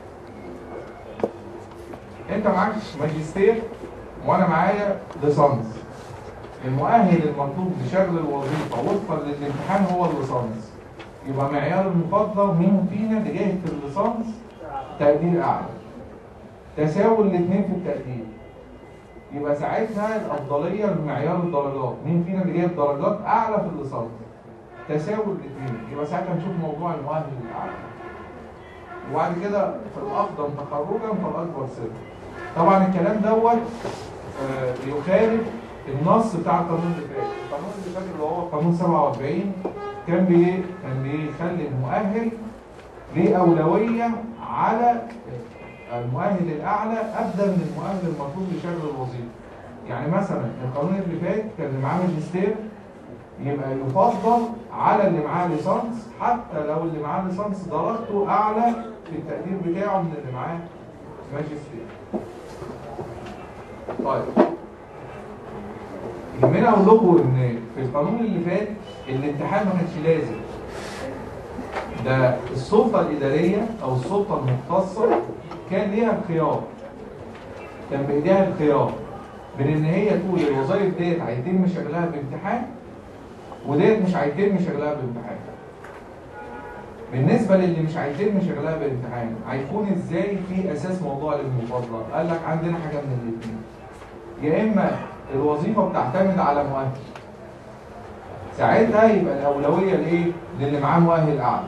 انت معاك ماجستير وانا معايا ليسانس. المؤهل المطلوب لشغل الوظيفة وفقا للامتحان هو الليسانس. يبقى معيار المفاضلة مين فينا اللي جاهز في الليسانس تقدير أعلى. تساوي الاثنين في التقدير. يبقى ساعتها الافضليه لمعيار الدرجات مين فينا اللي جايب درجات اعلى في الليسانس تساوي الاثنين يبقى ساعتها نشوف موضوع المؤهل الاعلى وبعد كده في الاقدم تخرجا فالاكبر سنا طبعا الكلام دوت آه، يخالف النص بتاع القانون اللي فات القانون اللي فات اللي هو قانون 47 كان بايه كان بيخلي المؤهل ليه اولويه على المؤهل الاعلى ابدا من المؤهل المطلوب لشغل الوظيفه يعني مثلا القانون اللي فات كان اللي معاه ماجستير يبقى يفضل على اللي معاه ليسانس حتى لو اللي معاه ليسانس درجته اعلى في التقدير بتاعه من اللي معاه ماجستير طيب يهمنا اقول لكم ان في القانون اللي فات الامتحان ما كانش لازم ده السلطه الاداريه او السلطه المختصه كان ليها الخيار كان بايديها الخيار بين ان هي تقول الوظائف ديت هيتم شغلها بامتحان وديت مش هيتم شغلها بامتحان بالنسبة للي مش هيتم شغلها بالامتحان هيكون ازاي في اساس موضوع المفاضلة قال لك عندنا حاجة من الاثنين يا اما الوظيفة بتعتمد على مؤهل ساعتها يبقى الاولوية لايه للي معاه مؤهل اعلى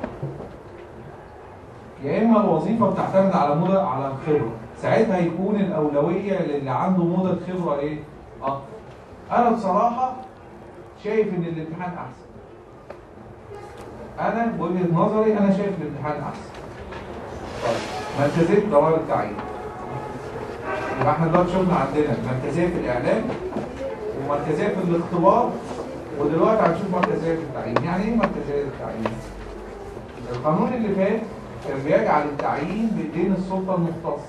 يا اما الوظيفه بتعتمد على مدة على الخبره ساعتها يكون الاولويه للي عنده مدة خبره ايه اكتر انا بصراحه شايف ان الامتحان احسن انا بوجهه نظري انا شايف الامتحان احسن طيب مركزيه قرار التعيين يبقى احنا دلوقتي شفنا عندنا مركزيه في الاعلام ومركزيه في الاختبار ودلوقتي هنشوف مركزيه في التعيين يعني ايه مركزيه التعيين القانون اللي فات كان بيجعل التعيين بايدين السلطه المختصه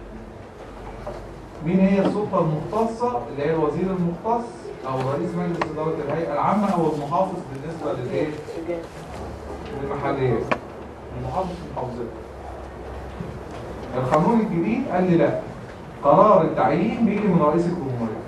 مين هي السلطه المختصه اللي هي الوزير المختص او رئيس مجلس اداره الهيئه العامه او المحافظ بالنسبه للايه للمحليات المحافظ المحافظات القانون الجديد قال لي لا قرار التعيين بيجي من رئيس الجمهوريه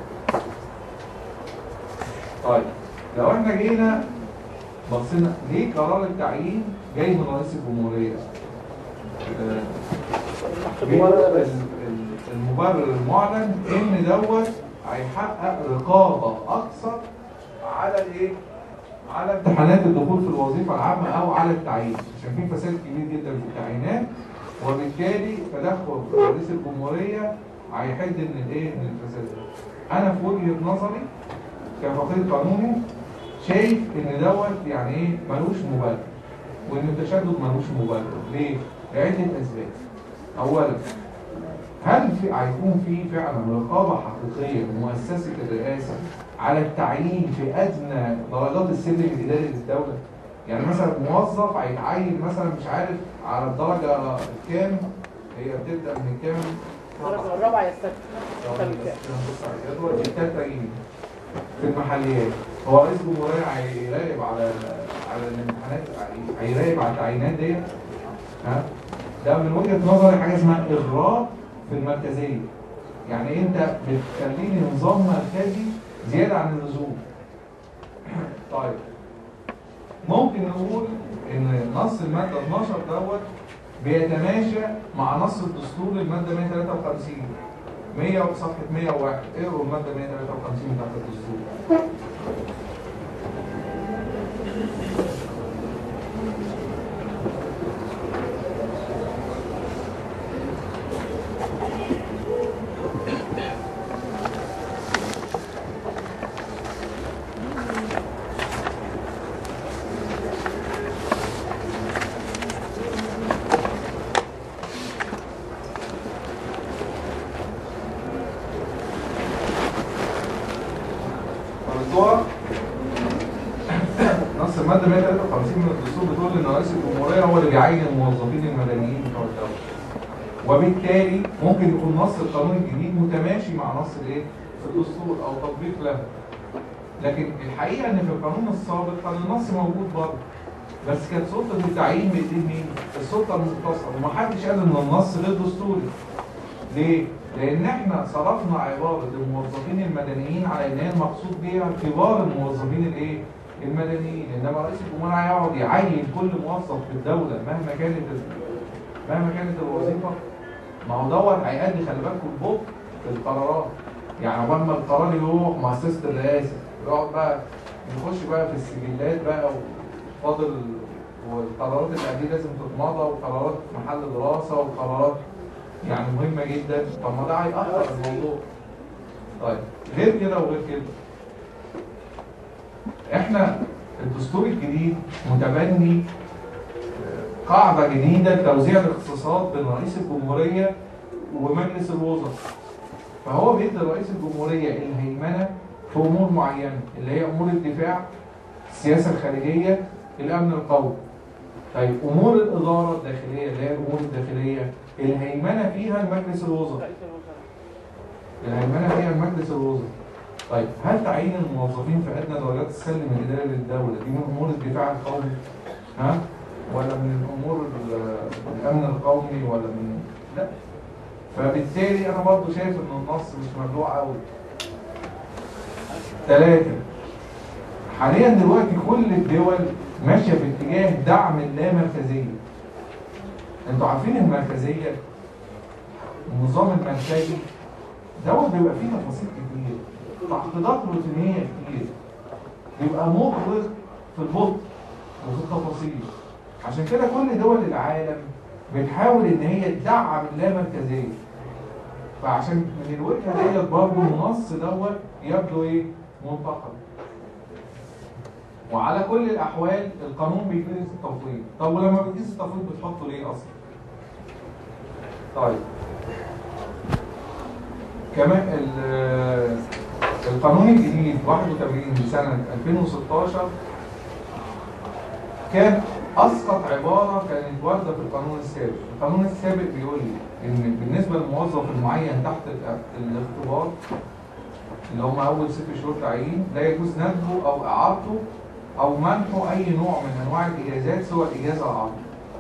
طيب لو احنا جينا بصينا ليه قرار التعيين جاي من رئيس الجمهوريه آه، ال- ال- المبرر المعلن ان دوت هيحقق رقابه اكثر على الايه؟ على امتحانات الدخول في الوظيفه العامه او على التعيين عشان في فساد كبير جدا في التعيينات وبالتالي تدخل رئيس الجمهوريه هيحد من الايه؟ من الفساد ده. انا في وجهه نظري كفقيه قانوني شايف ان دوت يعني ايه ملوش مبرر وان التشدد ملوش مبرر ليه؟ لعده اسباب اولا هل في هيكون في فعلا رقابه حقيقيه من مؤسسه الرئاسه على التعيين في ادنى درجات السلم الاداري للدوله؟ يعني مثلا موظف هيتعين مثلا مش عارف على الدرجه كام هي بتبدا من كام؟
الدرجة الرابعة يستكفي
التلاتين في المحليات هو رئيس الجمهورية هيراقب على على الامتحانات هيراقب على التعيينات ديت ها ده من وجهة نظري حاجة اسمها إغراء في المركزية يعني أنت بتخليني نظام مركزي زيادة عن اللزوم طيب ممكن نقول إن نص المادة 12 دوت بيتماشى مع نص الدستور المادة 153 100 صفحة 101 اقروا المادة 153 بتاعت الدستور قريتوها نص المادة 153 من الدستور بتقول ان رئيس الجمهورية هو اللي بيعين الموظفين المدنيين بتوع الدولة وبالتالي ممكن يكون نص القانون الجديد متماشي مع نص الايه في الدستور او تطبيق له لكن الحقيقة ان في القانون السابق كان النص موجود برضه بس كانت سلطة التعيين بإيدين مين؟ السلطة المختصة ومحدش قال ان النص غير دستوري ليه؟ لأن احنا صرفنا عبارة الموظفين المدنيين على إن هي المقصود بيها كبار الموظفين الإيه؟ المدنيين، إنما رئيس الجمهورية هيقعد يعين كل موظف في الدولة مهما كانت ال- مهما كانت الوظيفة ما هو دوت هيأدي خلي بالكم البطء في القرارات، يعني عقبال ما القرار يروح مؤسسة الرئاسة يقعد بقى نخش بقى في السجلات بقى وفاضل والقرارات اللي قبليه لازم تتمضى وقرارات محل دراسة وقرارات يعني مهمة جدا طب ما ده هيأخر الموضوع طيب غير كده وغير كده احنا الدستور الجديد متبني آه، قاعدة جديدة لتوزيع الاختصاصات بين رئيس الجمهورية ومجلس الوزراء فهو بيدي رئيس الجمهورية الهيمنة في أمور معينة اللي هي أمور الدفاع السياسة الخارجية الأمن القومي طيب أمور الإدارة الداخلية اللي هي الأمور الداخلية الهيمنة فيها المجلس الوزراء الهيمنة فيها المجلس الوزراء طيب هل تعيين الموظفين في أدنى درجات السلم الإداري للدولة دي من أمور الدفاع القومي ها ولا من أمور ال- الأمن القومي ولا من لا فبالتالي أنا برضو شايف إن النص مش مبلوع قوي ثلاثة حاليا دلوقتي كل الدول ماشية في اتجاه دعم اللامركزية انتوا عارفين المركزية النظام المركزي دوت بيبقى فيه تفاصيل كتير تعقيدات روتينية كتير بيبقى مغرق في البطء وفي التفاصيل عشان كده كل دول العالم بتحاول ان هي تدعم اللامركزية فعشان من الوجهة ديت برضه النص دوت يبدو ايه منتقد وعلى كل الاحوال القانون بيقيس التفويض طب ولما بتقيس التفويض بتحطه ليه اصلا طيب كمان ال- القانون الجديد 81 لسنة 2016 كان أسقط عبارة كانت واردة في القانون السابق القانون السابق بيقول لي إن بالنسبة للموظف المعين تحت ال- الاختبار اللي هم أول ست شهور تعيين لا يجوز نقله أو إعارته أو منحه أي نوع من أنواع الإجازات سوى الإجازة العرض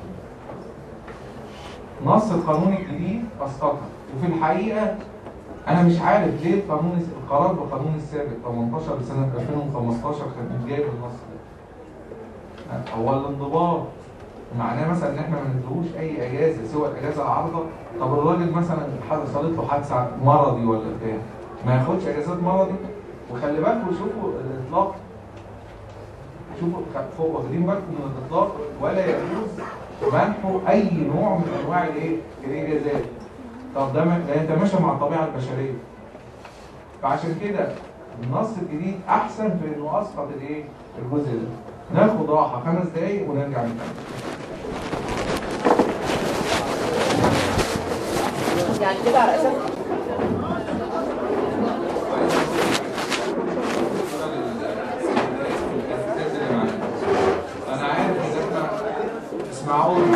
نص القانون الجديد أسقطها وفي الحقيقة أنا مش عارف ليه القانون الس- القرار بالقانون السابق 18 لسنة 2015 كان جايب النص ده هو الانضباط معناه مثلا ان احنا ما ندلوش اي اجازه سوى الاجازه العارضه طب الراجل مثلا حصلت له حادثه مرضي ولا بتاع ما ياخدش اجازات مرضي وخلي بالكم شوفوا الاطلاق شوفوا خ- فوق واخدين بالكم من الاطلاق ولا يجوز منحه اي نوع من انواع الايه الاجازات طب ده ما- ده يتماشى مع الطبيعه البشريه فعشان كده النص الجديد احسن في انه اسقط الايه الجزء ده ناخد راحه خمس دقايق ونرجع نكمل
يعني كده على اساس
انا عارف ان احنا اسمعوني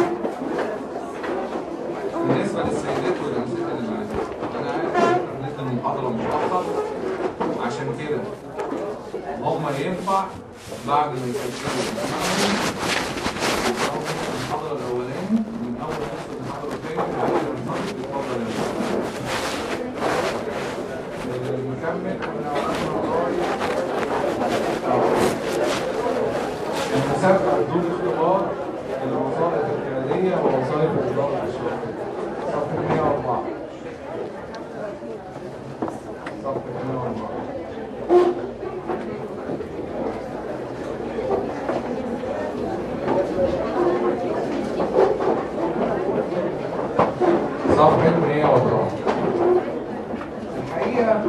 بالنسبه للسيدات والانسات اللي معانا انا عارف ان احنا بندي المحاضره متاخر عشان كده هم ينفع بعد ما يسجلوا يسمعوا يقرأوا نص المحاضره الاولاني من اول نص المحاضره الثاني لغايه النص اتفضل يا باشا نكمل احنا وقفنا لغايه المسابقة بدون اختبار الوظائف القيادية ووظائف الإدارة الإشرافية صفحة 104 صفحة 104 صفحة 104 الحقيقة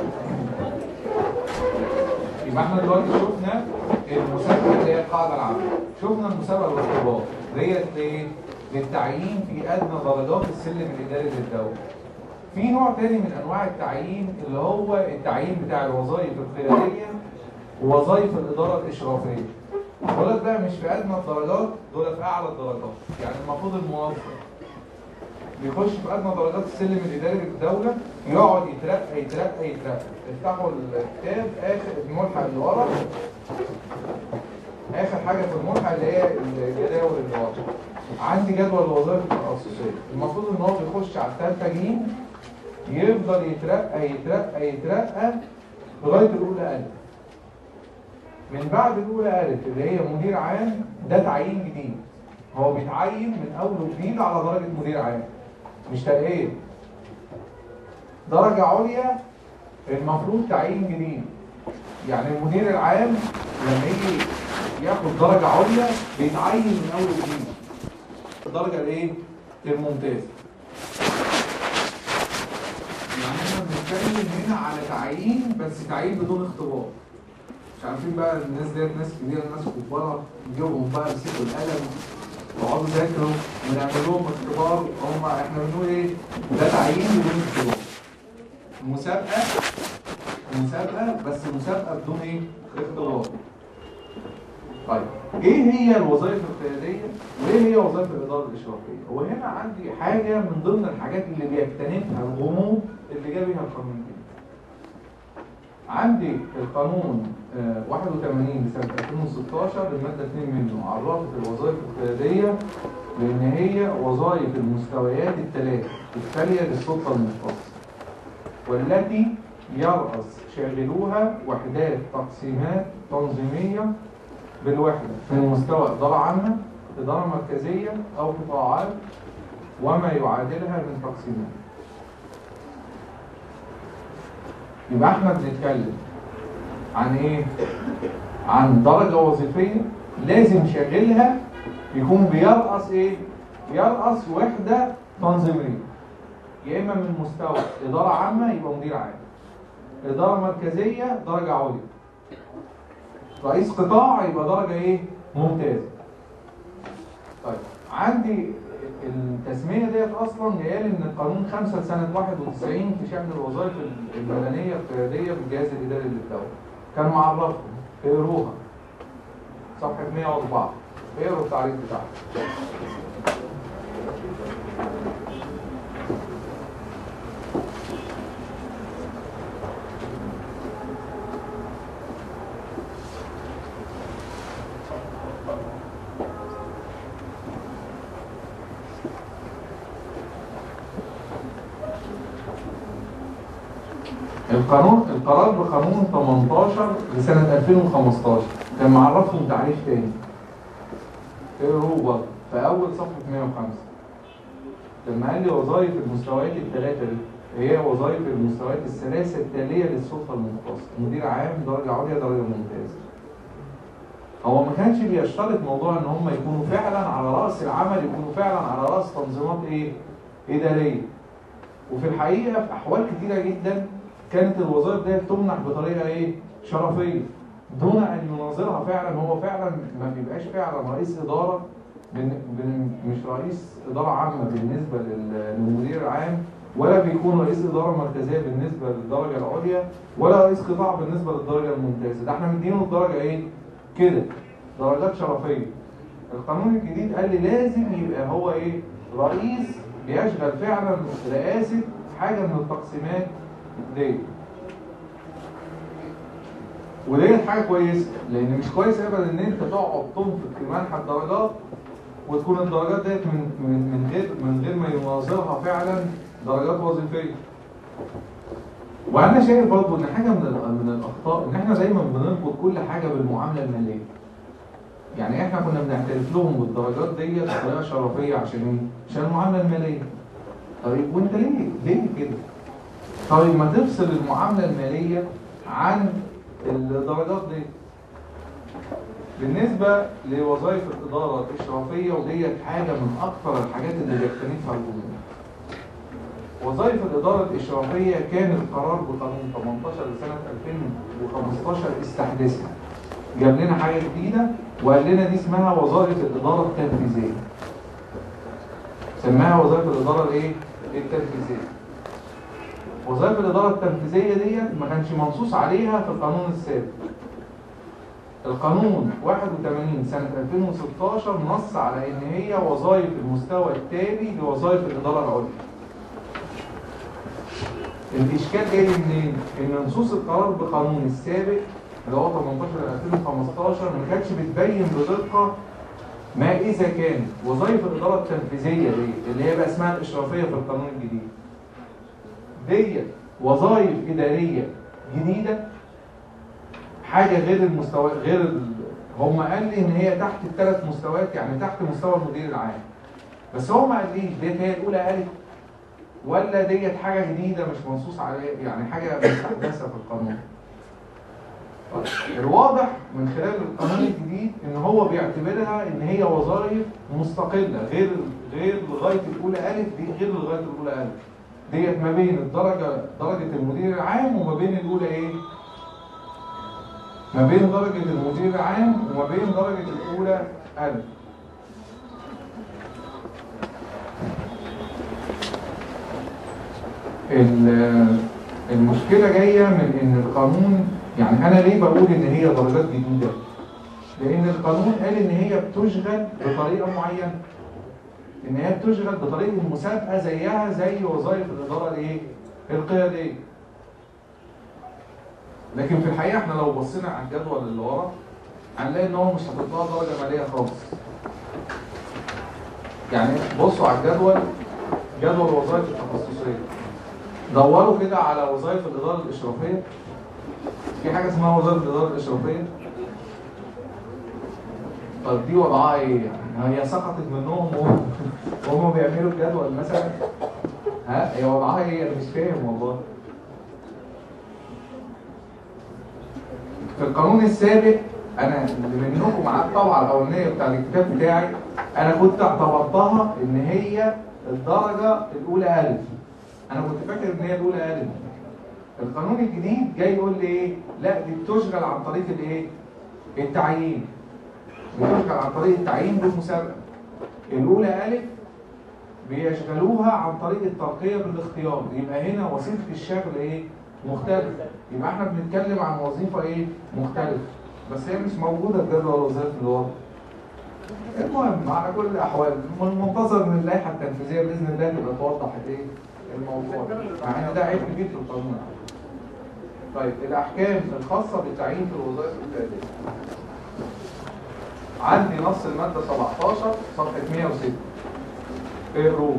يبقى احنا دلوقتي شفنا المسابقه اللي هي القاعده العامه شفنا المسابقه والاختبار ديت لايه؟ للتعيين في ادنى درجات السلم الاداري للدوله في نوع تاني من انواع التعيين اللي هو التعيين بتاع الوظائف القياديه ووظائف الاداره الاشرافيه دولت بقى مش في ادنى الدرجات دول في اعلى الدرجات يعني المفروض الموظف بيخش في ادنى درجات السلم الاداري للدوله يقعد يترقى يترقى يترقى افتحوا الكتاب اخر الملحق اللي ورا اخر حاجه في الملحق اللي هي الجداول اللي ورا عندي جدول الوظائف التخصصيه المفروض ان هو بيخش على الثالثه جيم يفضل يترقى يترقى يترقى لغايه الاولى الف من بعد الاولى الف اللي هي مدير عام ده تعيين جديد هو بيتعين من اول وجديد على درجه مدير عام مش ترقيه درجه عليا المفروض تعيين جديد يعني المدير العام لما يجي ياخد درجه عليا بيتعين من اول وجديد الدرجه الايه الممتازه يعني احنا بنتكلم هنا على تعيين بس تعيين بدون اختبار مش عارفين بقى الناس ديت ناس كبيره ناس كبار يجيبهم بقى يمسكوا القلم يقعدوا يذاكروا ونعمل لهم اختبار هم احنا بنقول ايه ده تعيين بدون اختبار مسابقه مسابقه بس مسابقه بدون ايه اختبار طيب ايه هي الوظائف القياديه وايه هي وظائف الاداره الاشرافيه هو هنا عندي حاجه من ضمن الحاجات اللي بيكتنفها الغموض اللي جاب بيها القانون الجديد عندي القانون آه، 81 لسنة 2016 المادة 2 منه عرفت الوظائف القيادية بأن هي وظائف المستويات الثلاث التالية للسلطة المختصة والتي يرأس شاغلوها وحدات تقسيمات تنظيمية بالوحدة من مستوى إدارة عامة إدارة مركزية أو قطاعات وما يعادلها من تقسيمات يبقى احنا بنتكلم عن ايه عن درجة وظيفية لازم شاغلها يكون بيرأس ايه بيرأس وحدة تنظيمية يا اما من مستوى إدارة عامة يبقى مدير عام إدارة مركزية درجة عليا رئيس قطاع يبقى درجة ايه ممتازة طيب عندي التسمية ديت أصلا جاية لي من القانون 5 لسنة 91 في شأن الوظائف المدنية القيادية في الجهاز الإداري للدولة كان معرفهم اقروها صفحة 104 اقروا التعريف بتاعها القانون القرار بقانون 18 لسنة 2015 كان معرفهم تعريف تاني اقروا برضه في أول صفحة 105 لما قال لي وظائف المستويات الثلاثة دي هي وظائف المستويات الثلاثة التالية للسلطة المختصة مدير عام درجة عليا درجة ممتازة هو ما كانش بيشترط موضوع ان هم يكونوا فعلا على رأس العمل يكونوا فعلا على رأس تنظيمات ايه إدارية وفي الحقيقة في أحوال كتيرة جدا كانت الوظائف دي تمنح بطريقة ايه شرفيه دون ان يناظرها فعلا هو فعلا ما بيبقاش فعلا رئيس اداره بن- بن- مش رئيس اداره عامه بالنسبه لل- للمدير العام ولا بيكون رئيس اداره مركزيه بالنسبه للدرجه العليا ولا رئيس قطاع بالنسبه للدرجه الممتازه ده احنا مدينه الدرجه ايه كده درجات شرفيه القانون الجديد قال لي لازم يبقى هو ايه رئيس بيشغل فعلا رئاسه حاجه من التقسيمات دي وديت حاجه كويسه لان مش كويس ابدا ان انت تقعد تنفق في منح الدرجات وتكون الدرجات ديت من من من غير من غير ما يناظرها فعلا درجات وظيفيه وانا شايف برضه ان حاجه من ال- من الاخطاء ان احنا دايما بنربط كل حاجه بالمعامله الماليه يعني احنا كنا بنعترف لهم بالدرجات ديت بطريقه شرفيه عشان ايه؟ عشان المعامله الماليه طيب وانت ليه ليه كده؟ طيب ما تفصل المعامله الماليه عن الدرجات دي بالنسبة لوظائف الإدارة الإشرافية وديت حاجة من أكثر الحاجات اللي بيختلفها الجمهور. وظائف الإدارة الإشرافية كان القرار بقانون 18 لسنة 2015 استحدثها. جاب لنا حاجة جديدة وقال لنا دي اسمها وظائف الإدارة التنفيذية. سماها وظائف الإدارة الإيه؟ التنفيذية. وظائف الإدارة التنفيذية ديت ما كانش منصوص عليها في القانون السابق. القانون 81 سنة 2016 نص على إن هي وظائف المستوى التالي لوظائف الإدارة العليا. الإشكال جاي منين؟ إن نصوص القرار بقانون السابق اللي هو 18 2015 ما كانتش بتبين بدقة ما إذا كانت وظائف الإدارة التنفيذية دي اللي هي بقى اسمها الإشرافية في القانون الجديد ديت وظائف إدارية جديدة حاجة غير المستوى غير ال... هم قال لي إن هي تحت الثلاث مستويات يعني تحت مستوى المدير العام بس هو ما قاليش ديت هي الأولى ألف ولا ديت حاجة جديدة مش منصوص عليها يعني حاجة مستحدثة في القانون طيب، الواضح من خلال القانون الجديد ان هو بيعتبرها ان هي وظائف مستقله غير غير لغايه الاولى الف دي غير لغايه الاولى الف ديت ما بين الدرجه درجه المدير العام وما بين الاولى ايه ما بين درجه المدير العام وما بين درجه الاولى الف ال- المشكله جايه من ان القانون يعني انا ليه بقول ان هي درجات جديده لان القانون قال ان هي بتشغل بطريقه معينه ان هي بتشغل بطريقه المسابقه زيها زي وظائف الاداره الايه القياديه لكن في الحقيقه احنا لو بصينا على الجدول اللي ورا هنلاقي ان هو مش هتحط لها درجه ماليه خالص يعني بصوا على الجدول جدول الوظائف التخصصيه دوروا كده على وظائف الاداره الاشرافيه في حاجه اسمها وظائف الاداره الاشرافيه طب دي وضعها ايه يعني هي سقطت منهم وهم وهم بيعملوا الجدول مثلا ها هي وضعها ايه انا مش فاهم والله في القانون السابق انا اللي منكم على الطبعه الاولانيه بتاع الكتاب بتاعي انا كنت اعتبرتها ان هي الدرجه الاولى الف انا كنت فاكر ان هي الاولى الف القانون الجديد جاي يقول لي ايه لا دي بتشغل عن طريق الايه التعيين بتشغل عن طريق التعيين بالمسابقه الاولى الف بيشغلوها عن طريق الترقيه بالاختيار يبقى هنا وظيفه الشغل ايه مختلفه يبقى احنا بنتكلم عن وظيفه ايه مختلفه بس هي مش موجوده في جدول الوظائف اللي ورا المهم على كل الاحوال من المنتظر من اللائحه التنفيذيه باذن الله تبقى توضح ايه الموضوع يعني ده عيب كبير في القانون طيب الاحكام الخاصه بالتعيين في الوظائف القياديه عندي نص الماده 17 صفحه 106 اقروا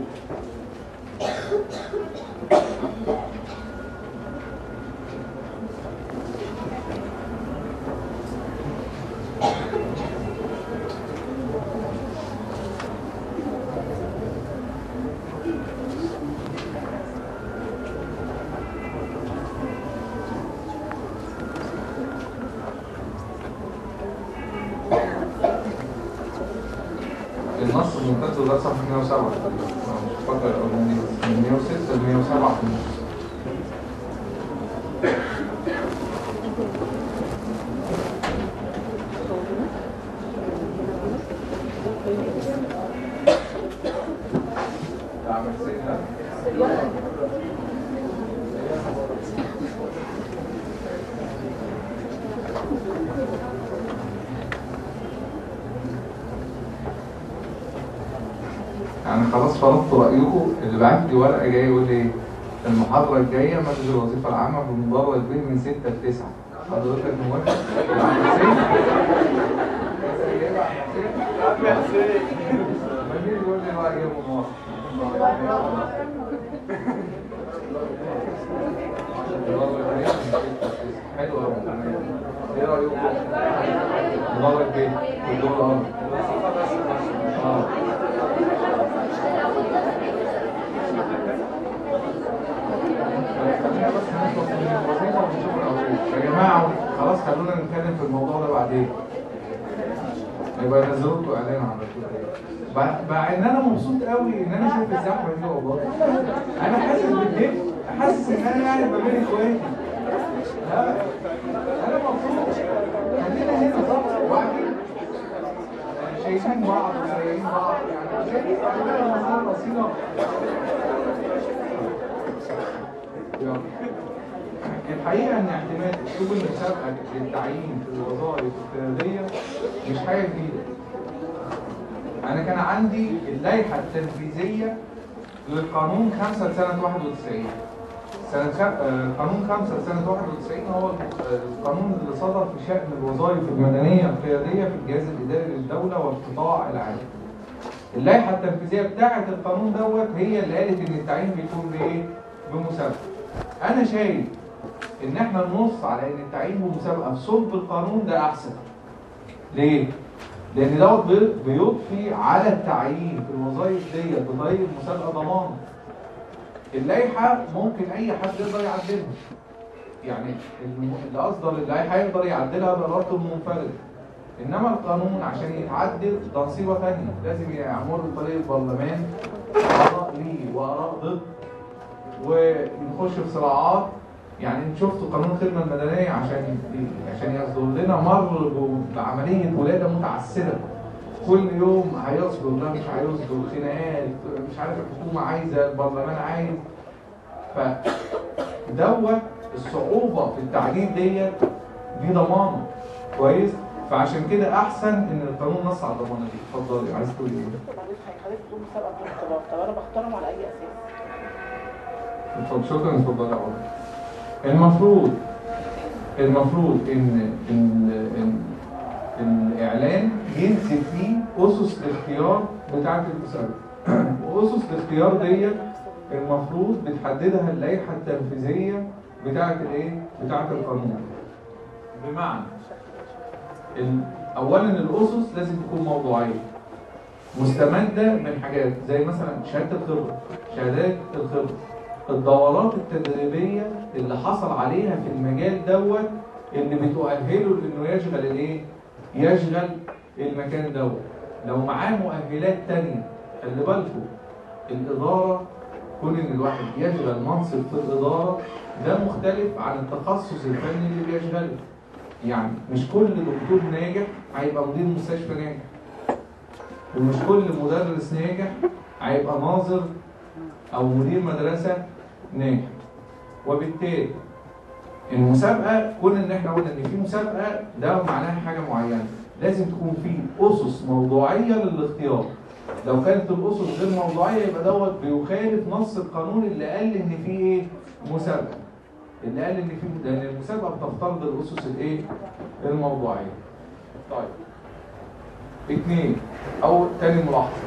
النص الممتد ده صفحه 107 مش فاكر الاولاني بس من 106 ل 107 في النص خلاص فرضت رايكم اللي بعت لي ورقه جاي يقول لي المحاضره الجايه مجلس الوظيفه العامه بمدرج ب من 6 ل 9 حضرتك موافق؟ يا حسين ما مين يقول لي رايي يا ابو موافق حلو قوي ايه رايكم؟ مدرج ب في الدور الارضي اه يا جماعة خلاص خلونا نتكلم في الموضوع ده بعدين يبقى ينزلوا لكم اعلان على طول مع- مع ان انا مبسوط قوي ان انا اشوف الزحمه دي والله انا حاسس بالدفء حاسس ان انا يعني ما بين اخواتي لا انا مبسوط خلينا هنا وقاعدين شايفين بعض وسايقين بعض يعني شايف عندنا مسار بسيطه يلا. الحقيقة إن اعتماد أسلوب المسابقة للتعيين في الوظائف القيادية مش حاجة جديدة. أنا كان عندي اللائحة التنفيذية للقانون 5 لسنة 91. سنة خ... آه، قانون 5 لسنة 91 هو آه، القانون اللي صدر في شأن الوظائف المدنية القيادية في الجهاز الإداري للدولة والقطاع العام. اللائحة التنفيذية بتاعة القانون دوت هي اللي قالت إن التعيين بيكون بإيه؟ بمسابقة. أنا شايف إن إحنا ننص على إن التعيين بمسابقة في صلب القانون ده أحسن. ليه؟ لأن دوت بي- بيضفي على التعيين في الوظائف ديت بطريقة مسابقة ضمان. اللائحة ممكن أي حد يقدر يعدلها. يعني الم- اللي أصدر اللائحة يقدر يعدلها بإرادته المنفردة. انما القانون عشان يتعدل ده نصيبه ثانيه لازم يعمر طريق البرلمان اراء ليه واراء ضد ونخش في صراعات يعني انت شفتوا قانون الخدمه المدنيه عشان عشان يصدر لنا مر بعمليه ولاده متعسره كل يوم هيصدر ده مش هيصدر خناقات مش عارف الحكومه عايزه البرلمان عايز فدوت الصعوبه في التعديل ديت دي ضمانه كويس فعشان كده احسن ان القانون نص على الضمانه دي اتفضلي عايز تقولي ايه
معلش حضرتك بتقول مسابقه في الاختبار طب انا بختارهم على اي اساس؟
اتفضل شكرا اتفضل يا عمر المفروض المفروض ان ان ان الاعلان ينزل فيه اسس الاختيار بتاعه المسابقه واسس الاختيار ديت المفروض بتحددها اللائحه التنفيذيه بتاعه الايه بتاعه القانون بمعنى ال- اولا الاسس لازم تكون موضوعيه مستمده من حاجات زي مثلا شهاده الخبره شهادات الخبره الدورات التدريبيه اللي حصل عليها في المجال دوت اللي بتؤهله انه يشغل الايه يشغل المكان دوت لو معاه مؤهلات تانية خلي بالكم الاداره كون ان الواحد يشغل منصب في الاداره ده مختلف عن التخصص الفني اللي بيشغله يعني مش كل دكتور ناجح هيبقى مدير مستشفى ناجح ومش كل مدرس ناجح هيبقى ناظر او مدير مدرسه ناجح وبالتالي المسابقه كون ان احنا قلنا ان في مسابقه ده معناها حاجه معينه لازم تكون في اسس موضوعيه للاختيار لو كانت الاسس غير موضوعيه يبقى دوت بيخالف نص القانون اللي قال ان في ايه مسابقه اللي قال ان في لان المسابقه بتفترض الاسس الايه الموضوعيه طيب اثنين او تاني ملاحظه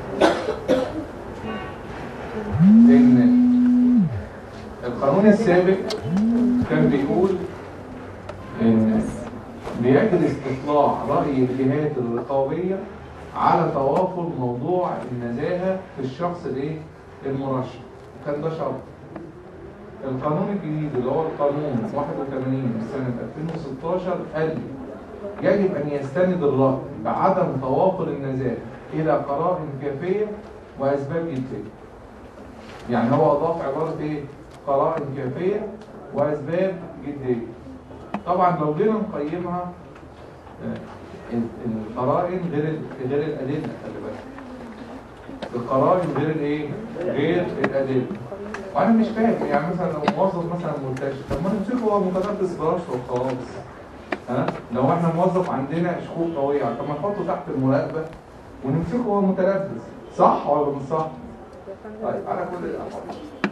ان القانون السابق كان بيقول ان بيجري استطلاع راي الجهات الرقابيه على توافر موضوع النزاهه في الشخص الايه المرشح كان ده شرط القانون الجديد اللي هو القانون 81 من سنه 2016 قال يجب ان يستند الراي بعدم توافر النزاهه الى قرائن كافيه واسباب جديه يعني هو اضاف عباره ايه قرائن كافيه واسباب جديه طبعا لو جينا نقيمها آه، ال- القرائن غير ال- غير الادله خلي بالك القرائن غير الايه غير الادله وانا مش فاهم يعني مثلا لو موظف مثلا مرتشي طب ما نمسكه هو متلبس برشوه وخلاص ها لو احنا موظف عندنا شكوك قويه طب ما نحطه تحت المراقبه ونمسكه وهو متلبس صح ولا مش صح طيب على كل الاحوال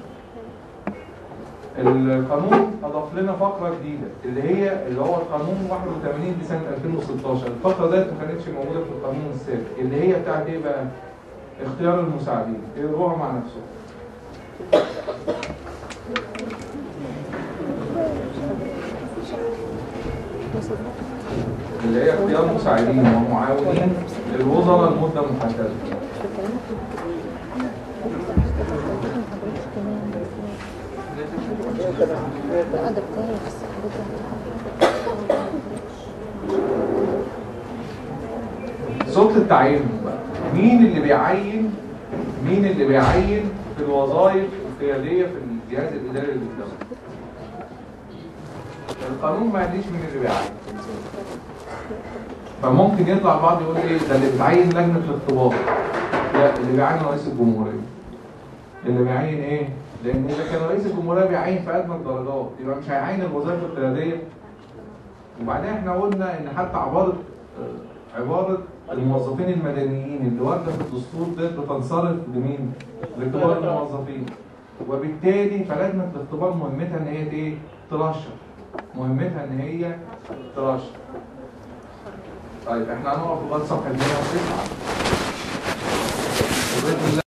القانون اضاف لنا فقره جديده اللي هي اللي هو القانون 81 لسنه 2016 الفقره ديت ما كانتش موجوده في القانون السابق اللي هي بتاعت ايه بقى اختيار المساعدين اقروها مع نفسهم اللي هي اختيار مساعدين ومعاونين للوزراء لمده محدده صوت التعيين بقى مين اللي بيعين مين اللي بيعين في الوظائف القياديه في الجهاز الاداري للدوله القانون ما قاليش مين اللي بيعين فممكن يطلع بعض يقول ايه ده اللي بتعين لجنه الاختبار لا اللي بيعين رئيس الجمهوريه اللي بيعين ايه لان اذا كان رئيس الجمهوريه بيعين في ادنى الدرجات يبقى مش هيعين الوظائف القياديه وبعدين احنا قلنا ان حتى عباره آه، عباره الموظفين المدنيين اللي وارده في الدستور ديت بتنصرف لمين؟ لكبار الموظفين وبالتالي فلجنه الاختبار مهمتها ان هي ايه؟ ترشح مهمتها ان هي ترشح طيب احنا هنقف لغايه صفحه 109